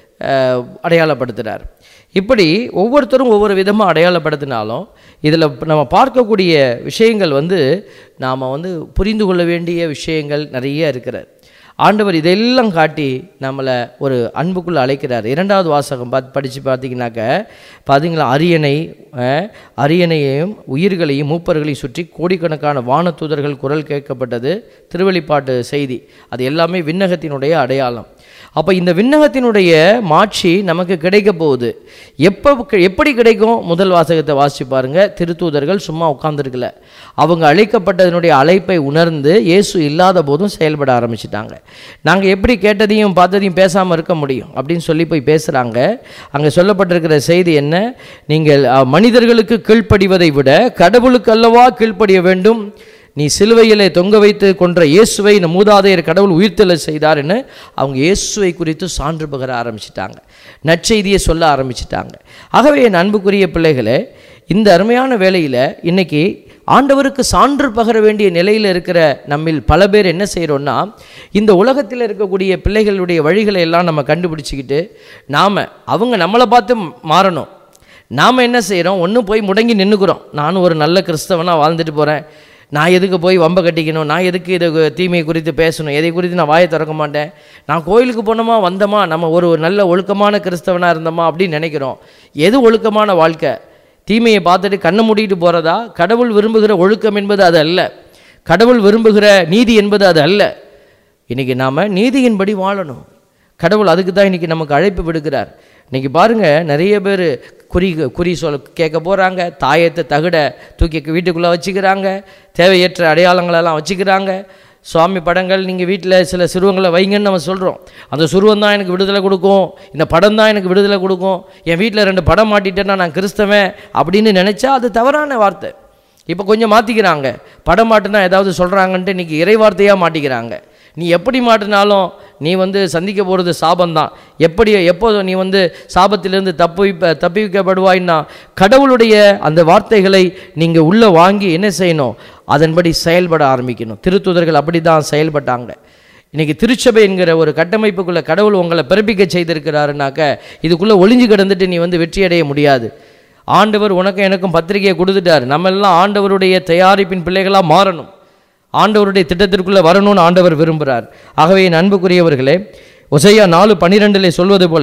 அடையாளப்படுத்துகிறார் இப்படி ஒவ்வொருத்தரும் ஒவ்வொரு விதமாக அடையாளப்படுத்தினாலும் இதில் நம்ம பார்க்கக்கூடிய விஷயங்கள் வந்து நாம் வந்து புரிந்து கொள்ள வேண்டிய விஷயங்கள் நிறைய இருக்கிறது ஆண்டவர் இதெல்லாம் காட்டி நம்மளை ஒரு அன்புக்குள்ளே அழைக்கிறார் இரண்டாவது வாசகம் பார்த்து படித்து பார்த்தீங்கன்னாக்க பார்த்தீங்களா அரியணை அஹ், அரியணையையும் உயிர்களையும் மூப்பர்களையும் சுற்றி கோடிக்கணக்கான வானதூதர்கள் குரல் கேட்கப்பட்டது திருவெளிப்பாட்டு செய்தி அது எல்லாமே விண்ணகத்தினுடைய அடையாளம் அப்போ இந்த விண்ணகத்தினுடைய மாட்சி நமக்கு கிடைக்க போகுது எப்போ எப்படி கிடைக்கும் முதல் வாசகத்தை வாசிச்சு பாருங்க திருத்தூதர்கள் சும்மா உட்காந்துருக்கல அவங்க அழைக்கப்பட்டதனுடைய அழைப்பை உணர்ந்து இயேசு இல்லாத போதும் செயல்பட ஆரம்பிச்சிட்டாங்க நாங்கள் எப்படி கேட்டதையும் பார்த்ததையும் பேசாமல் இருக்க முடியும் அப்படின்னு சொல்லி போய் பேசுகிறாங்க அங்கே சொல்லப்பட்டிருக்கிற செய்தி என்ன நீங்கள் அஹ், மனிதர்களுக்கு கீழ்ப்படிவதை விட கடவுளுக்கு அல்லவா கீழ்ப்படிய வேண்டும் நீ சிலுவையிலே தொங்க வைத்து கொன்ற இயேசுவை இந்த மூதாதையர் கடவுள் உயிர்த்தெழ செய்தார்னு அவங்க இயேசுவை குறித்து சான்று பகர ஆரம்பிச்சிட்டாங்க நற்செய்தியை சொல்ல ஆரம்பிச்சிட்டாங்க ஆகவே என் அன்புக்குரிய பிள்ளைகளே இந்த அருமையான வேளையில் இன்னைக்கு ஆண்டவருக்கு சான்று பகர வேண்டிய நிலையில் இருக்கிற நம்மில் பல பேர் என்ன செய்கிறோன்னா இந்த உலகத்தில் இருக்கக்கூடிய பிள்ளைகளுடைய வழிகளை எல்லாம் நம்ம கண்டுபிடிச்சிக்கிட்டு நாம் அவங்க நம்மளை பார்த்து மாறணும் நாம் என்ன செய்கிறோம் ஒன்று போய் முடங்கி நின்றுக்கிறோம் நானும் ஒரு நல்ல கிறிஸ்தவனாக வாழ்ந்துட்டு போகிறேன் நான் எதுக்கு போய் வம்ப கட்டிக்கணும் நான் எதுக்கு இது தீமை குறித்து பேசணும் எதை குறித்து நான் வாயை திறக்க மாட்டேன் நான் கோயிலுக்கு போனோமா வந்தோமா நம்ம ஒரு நல்ல ஒழுக்கமான கிறிஸ்தவனாக இருந்தோமா அப்படின்னு நினைக்கிறோம் எது ஒழுக்கமான வாழ்க்கை தீமையை பார்த்துட்டு கண்ணை மூடிட்டு போகிறதா கடவுள் விரும்புகிற ஒழுக்கம் என்பது அது அல்ல கடவுள் விரும்புகிற நீதி என்பது அது அல்ல இன்றைக்கி நாம் நீதியின்படி வாழணும் கடவுள் அதுக்கு தான் இன்றைக்கி நமக்கு அழைப்பு விடுக்கிறார் இன்றைக்கி பாருங்கள் நிறைய பேர் குறி குறி சொல் கேட்க போகிறாங்க தாயத்தை தகுட தூக்கி வீட்டுக்குள்ளே வச்சுக்கிறாங்க தேவையற்ற அடையாளங்களெல்லாம் வச்சுக்கிறாங்க சுவாமி படங்கள் நீங்கள் வீட்டில் சில சிறுவங்களை வைங்கன்னு நம்ம சொல்கிறோம் அந்த சுருவம் தான் எனக்கு விடுதலை கொடுக்கும் இந்த படம் தான் எனக்கு விடுதலை கொடுக்கும் என் வீட்டில் ரெண்டு படம் மாட்டிட்டேன்னா நான் கிறிஸ்தவன் அப்படின்னு நினச்சா அது தவறான வார்த்தை இப்போ கொஞ்சம் மாற்றிக்கிறாங்க படம் மாட்டுனா ஏதாவது சொல்கிறாங்கன்ட்டு இன்றைக்கி இறை வார்த்தையாக மாட்டிக்கிறாங்க நீ எப்படி மாட்டினாலும் நீ வந்து சந்திக்க போகிறது சாபந்தான் எப்படி எப்போது நீ வந்து சாபத்திலிருந்து தப்பு தப்பிக்கப்படுவாய்னா கடவுளுடைய அந்த வார்த்தைகளை நீங்கள் உள்ளே வாங்கி என்ன செய்யணும் அதன்படி செயல்பட ஆரம்பிக்கணும் திருத்துதர்கள் அப்படி தான் செயல்பட்டாங்க இன்றைக்கி திருச்சபை என்கிற ஒரு கட்டமைப்புக்குள்ளே கடவுள் உங்களை பிறப்பிக்க செய்திருக்கிறாருனாக்க இதுக்குள்ளே ஒளிஞ்சு கிடந்துட்டு நீ வந்து வெற்றி அடைய முடியாது ஆண்டவர் உனக்கும் எனக்கும் பத்திரிகையை கொடுத்துட்டார் நம்ம எல்லாம் ஆண்டவருடைய தயாரிப்பின் பிள்ளைகளாக மாறணும் ஆண்டவருடைய திட்டத்திற்குள்ளே வரணும்னு ஆண்டவர் விரும்புகிறார் ஆகவே என் அன்புக்குரியவர்களே ஒசையா நாலு பன்னிரெண்டிலே சொல்வது போல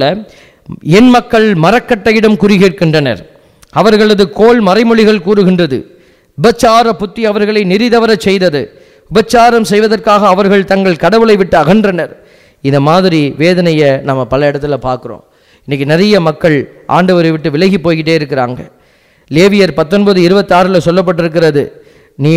என் மக்கள் மரக்கட்டையிடம் குறி கேட்கின்றனர் அவர்களது கோல் மறைமொழிகள் கூறுகின்றது உபச்சார புத்தி அவர்களை நெறிதவரச் செய்தது உபச்சாரம் செய்வதற்காக அவர்கள் தங்கள் கடவுளை விட்டு அகன்றனர் இந்த மாதிரி வேதனையை நம்ம பல இடத்துல பார்க்குறோம் இன்றைக்கி நிறைய மக்கள் ஆண்டவரை விட்டு விலகி போய்கிட்டே இருக்கிறாங்க லேவியர் பத்தொன்பது இருபத்தாறில் சொல்லப்பட்டிருக்கிறது நீ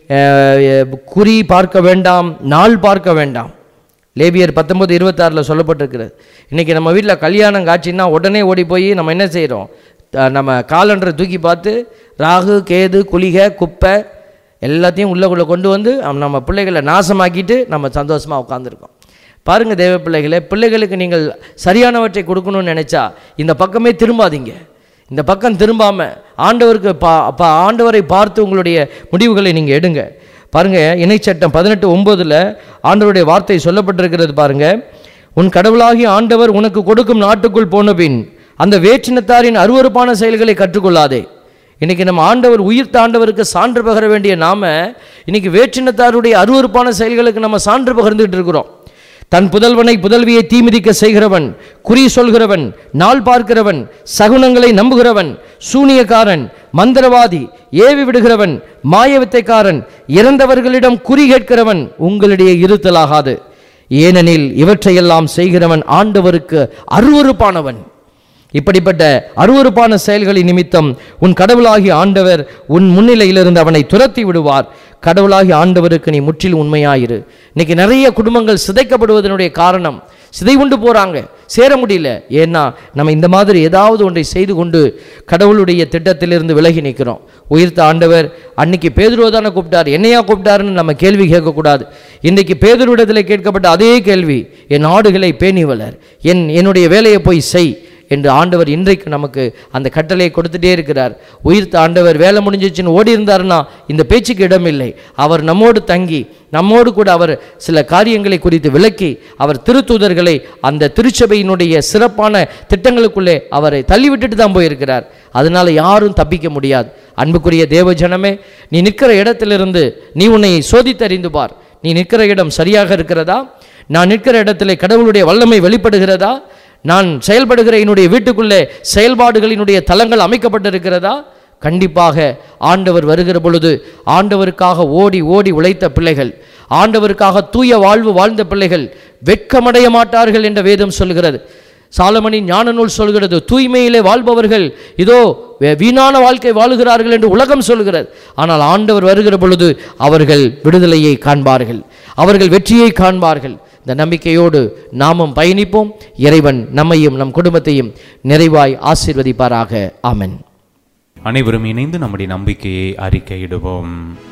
அஹ், குறி பார்க்க வேண்டாம் நாள் பார்க்க வேண்டாம் லேபியர் பத்தொன்பது இருபத்தாறில் சொல்லப்பட்டிருக்கிறது இன்றைக்கி நம்ம வீட்டில் கல்யாணம் காட்சின்னா உடனே ஓடி போய் நம்ம என்ன செய்கிறோம் நம்ம காலண்டரை தூக்கி பார்த்து ராகு கேது குளிகை குப்பை எல்லாத்தையும் உள்ளக்குள்ளே கொண்டு வந்து அம் நம்ம பிள்ளைகளை நாசமாக்கிட்டு நம்ம சந்தோஷமாக உட்காந்துருக்கோம் பாருங்கள் தேவ பிள்ளைகளே பிள்ளைகளுக்கு நீங்கள் சரியானவற்றை கொடுக்கணும்னு நினச்சா இந்த பக்கமே திரும்பாதீங்க இந்த பக்கம் திரும்பாம ஆண்டவருக்கு பா பா ஆண்டவரை பார்த்து உங்களுடைய முடிவுகளை நீங்கள் எடுங்க பாருங்க இணைச்சட்டம் பதினெட்டு ஒம்போதில் ஆண்டவருடைய வார்த்தை சொல்லப்பட்டிருக்கிறது பாருங்க உன் கடவுளாகிய ஆண்டவர் உனக்கு கொடுக்கும் நாட்டுக்குள் போன பின் அந்த வேற்றினத்தாரின் அருவருப்பான செயல்களை கற்றுக்கொள்ளாதே இன்னைக்கு நம்ம ஆண்டவர் உயிர்த்த ஆண்டவருக்கு சான்று பகர வேண்டிய நாம இன்னைக்கு வேற்றினத்தாருடைய அருவருப்பான செயல்களுக்கு நம்ம சான்று பகிர்ந்துகிட்டு இருக்கிறோம் தன் புதல்வனை புதல்வியை தீமிதிக்க செய்கிறவன் குறி சொல்கிறவன் நாள் பார்க்கிறவன் சகுனங்களை நம்புகிறவன் சூனியக்காரன் மந்திரவாதி ஏவி விடுகிறவன் மாயவித்தைக்காரன் இறந்தவர்களிடம் குறி கேட்கிறவன் உங்களிடையே இருத்தலாகாது ஏனெனில் இவற்றையெல்லாம் செய்கிறவன் ஆண்டவருக்கு அருவருப்பானவன் இப்படிப்பட்ட அருவருப்பான செயல்களின் நிமித்தம் உன் கடவுளாகிய ஆண்டவர் உன் முன்னிலையிலிருந்து அவனை துரத்தி விடுவார் கடவுளாகிய ஆண்டவருக்கு நீ முற்றிலும் உண்மையாயிரு இன்னைக்கு நிறைய குடும்பங்கள் சிதைக்கப்படுவதனுடைய காரணம் சிதை கொண்டு போகிறாங்க சேர முடியல ஏன்னா நம்ம இந்த மாதிரி ஏதாவது ஒன்றை செய்து கொண்டு கடவுளுடைய திட்டத்திலிருந்து விலகி நிற்கிறோம் உயிர்த்த ஆண்டவர் அன்னைக்கு பேதுருவை தானே கூப்பிட்டார் என்னையா கூப்பிட்டாருன்னு நம்ம கேள்வி கேட்கக்கூடாது இன்றைக்கு பேதுருவிடத்தில் கேட்கப்பட்ட அதே கேள்வி என் ஆடுகளை பேணி வளர் என் என்னுடைய வேலையை போய் செய் என்று ஆண்டவர் இன்றைக்கு நமக்கு அந்த கட்டளையை கொடுத்துட்டே இருக்கிறார் உயிர்த்த ஆண்டவர் வேலை முடிஞ்சிச்சுன்னு ஓடி இருந்தாருன்னா இந்த பேச்சுக்கு இடமில்லை அவர் நம்மோடு தங்கி நம்மோடு கூட அவர் சில காரியங்களை குறித்து விளக்கி அவர் திருத்தூதர்களை அந்த திருச்சபையினுடைய சிறப்பான திட்டங்களுக்குள்ளே அவரை தள்ளிவிட்டுட்டு தான் போயிருக்கிறார் அதனால யாரும் தப்பிக்க முடியாது அன்புக்குரிய தேவ ஜனமே நீ நிற்கிற இடத்திலிருந்து நீ உன்னை சோதித்தறிந்து பார் நீ நிற்கிற இடம் சரியாக இருக்கிறதா நான் நிற்கிற இடத்திலே கடவுளுடைய வல்லமை வெளிப்படுகிறதா நான் செயல்படுகிற என்னுடைய வீட்டுக்குள்ளே செயல்பாடுகளினுடைய தளங்கள் அமைக்கப்பட்டிருக்கிறதா கண்டிப்பாக ஆண்டவர் வருகிற பொழுது ஆண்டவருக்காக ஓடி ஓடி உழைத்த பிள்ளைகள் ஆண்டவருக்காக தூய வாழ்வு வாழ்ந்த பிள்ளைகள் வெட்கமடைய மாட்டார்கள் என்ற வேதம் சொல்கிறது சாலமனின் ஞான நூல் சொல்கிறது தூய்மையிலே வாழ்பவர்கள் இதோ வே- வீணான வாழ்க்கை வாழுகிறார்கள் என்று உலகம் சொல்கிறது ஆனால் ஆண்டவர் வருகிற பொழுது அவர்கள் விடுதலையை காண்பார்கள் அவர்கள் வெற்றியை காண்பார்கள் இந்த நம்பிக்கையோடு நாமும் பயணிப்போம் இறைவன் நம்மையும் நம் குடும்பத்தையும் நிறைவாய் ஆசீர்வதிப்பாராக ஆமென் அனைவரும் இணைந்து நம்முடைய நம்பிக்கையை அறிக்கையிடுவோம்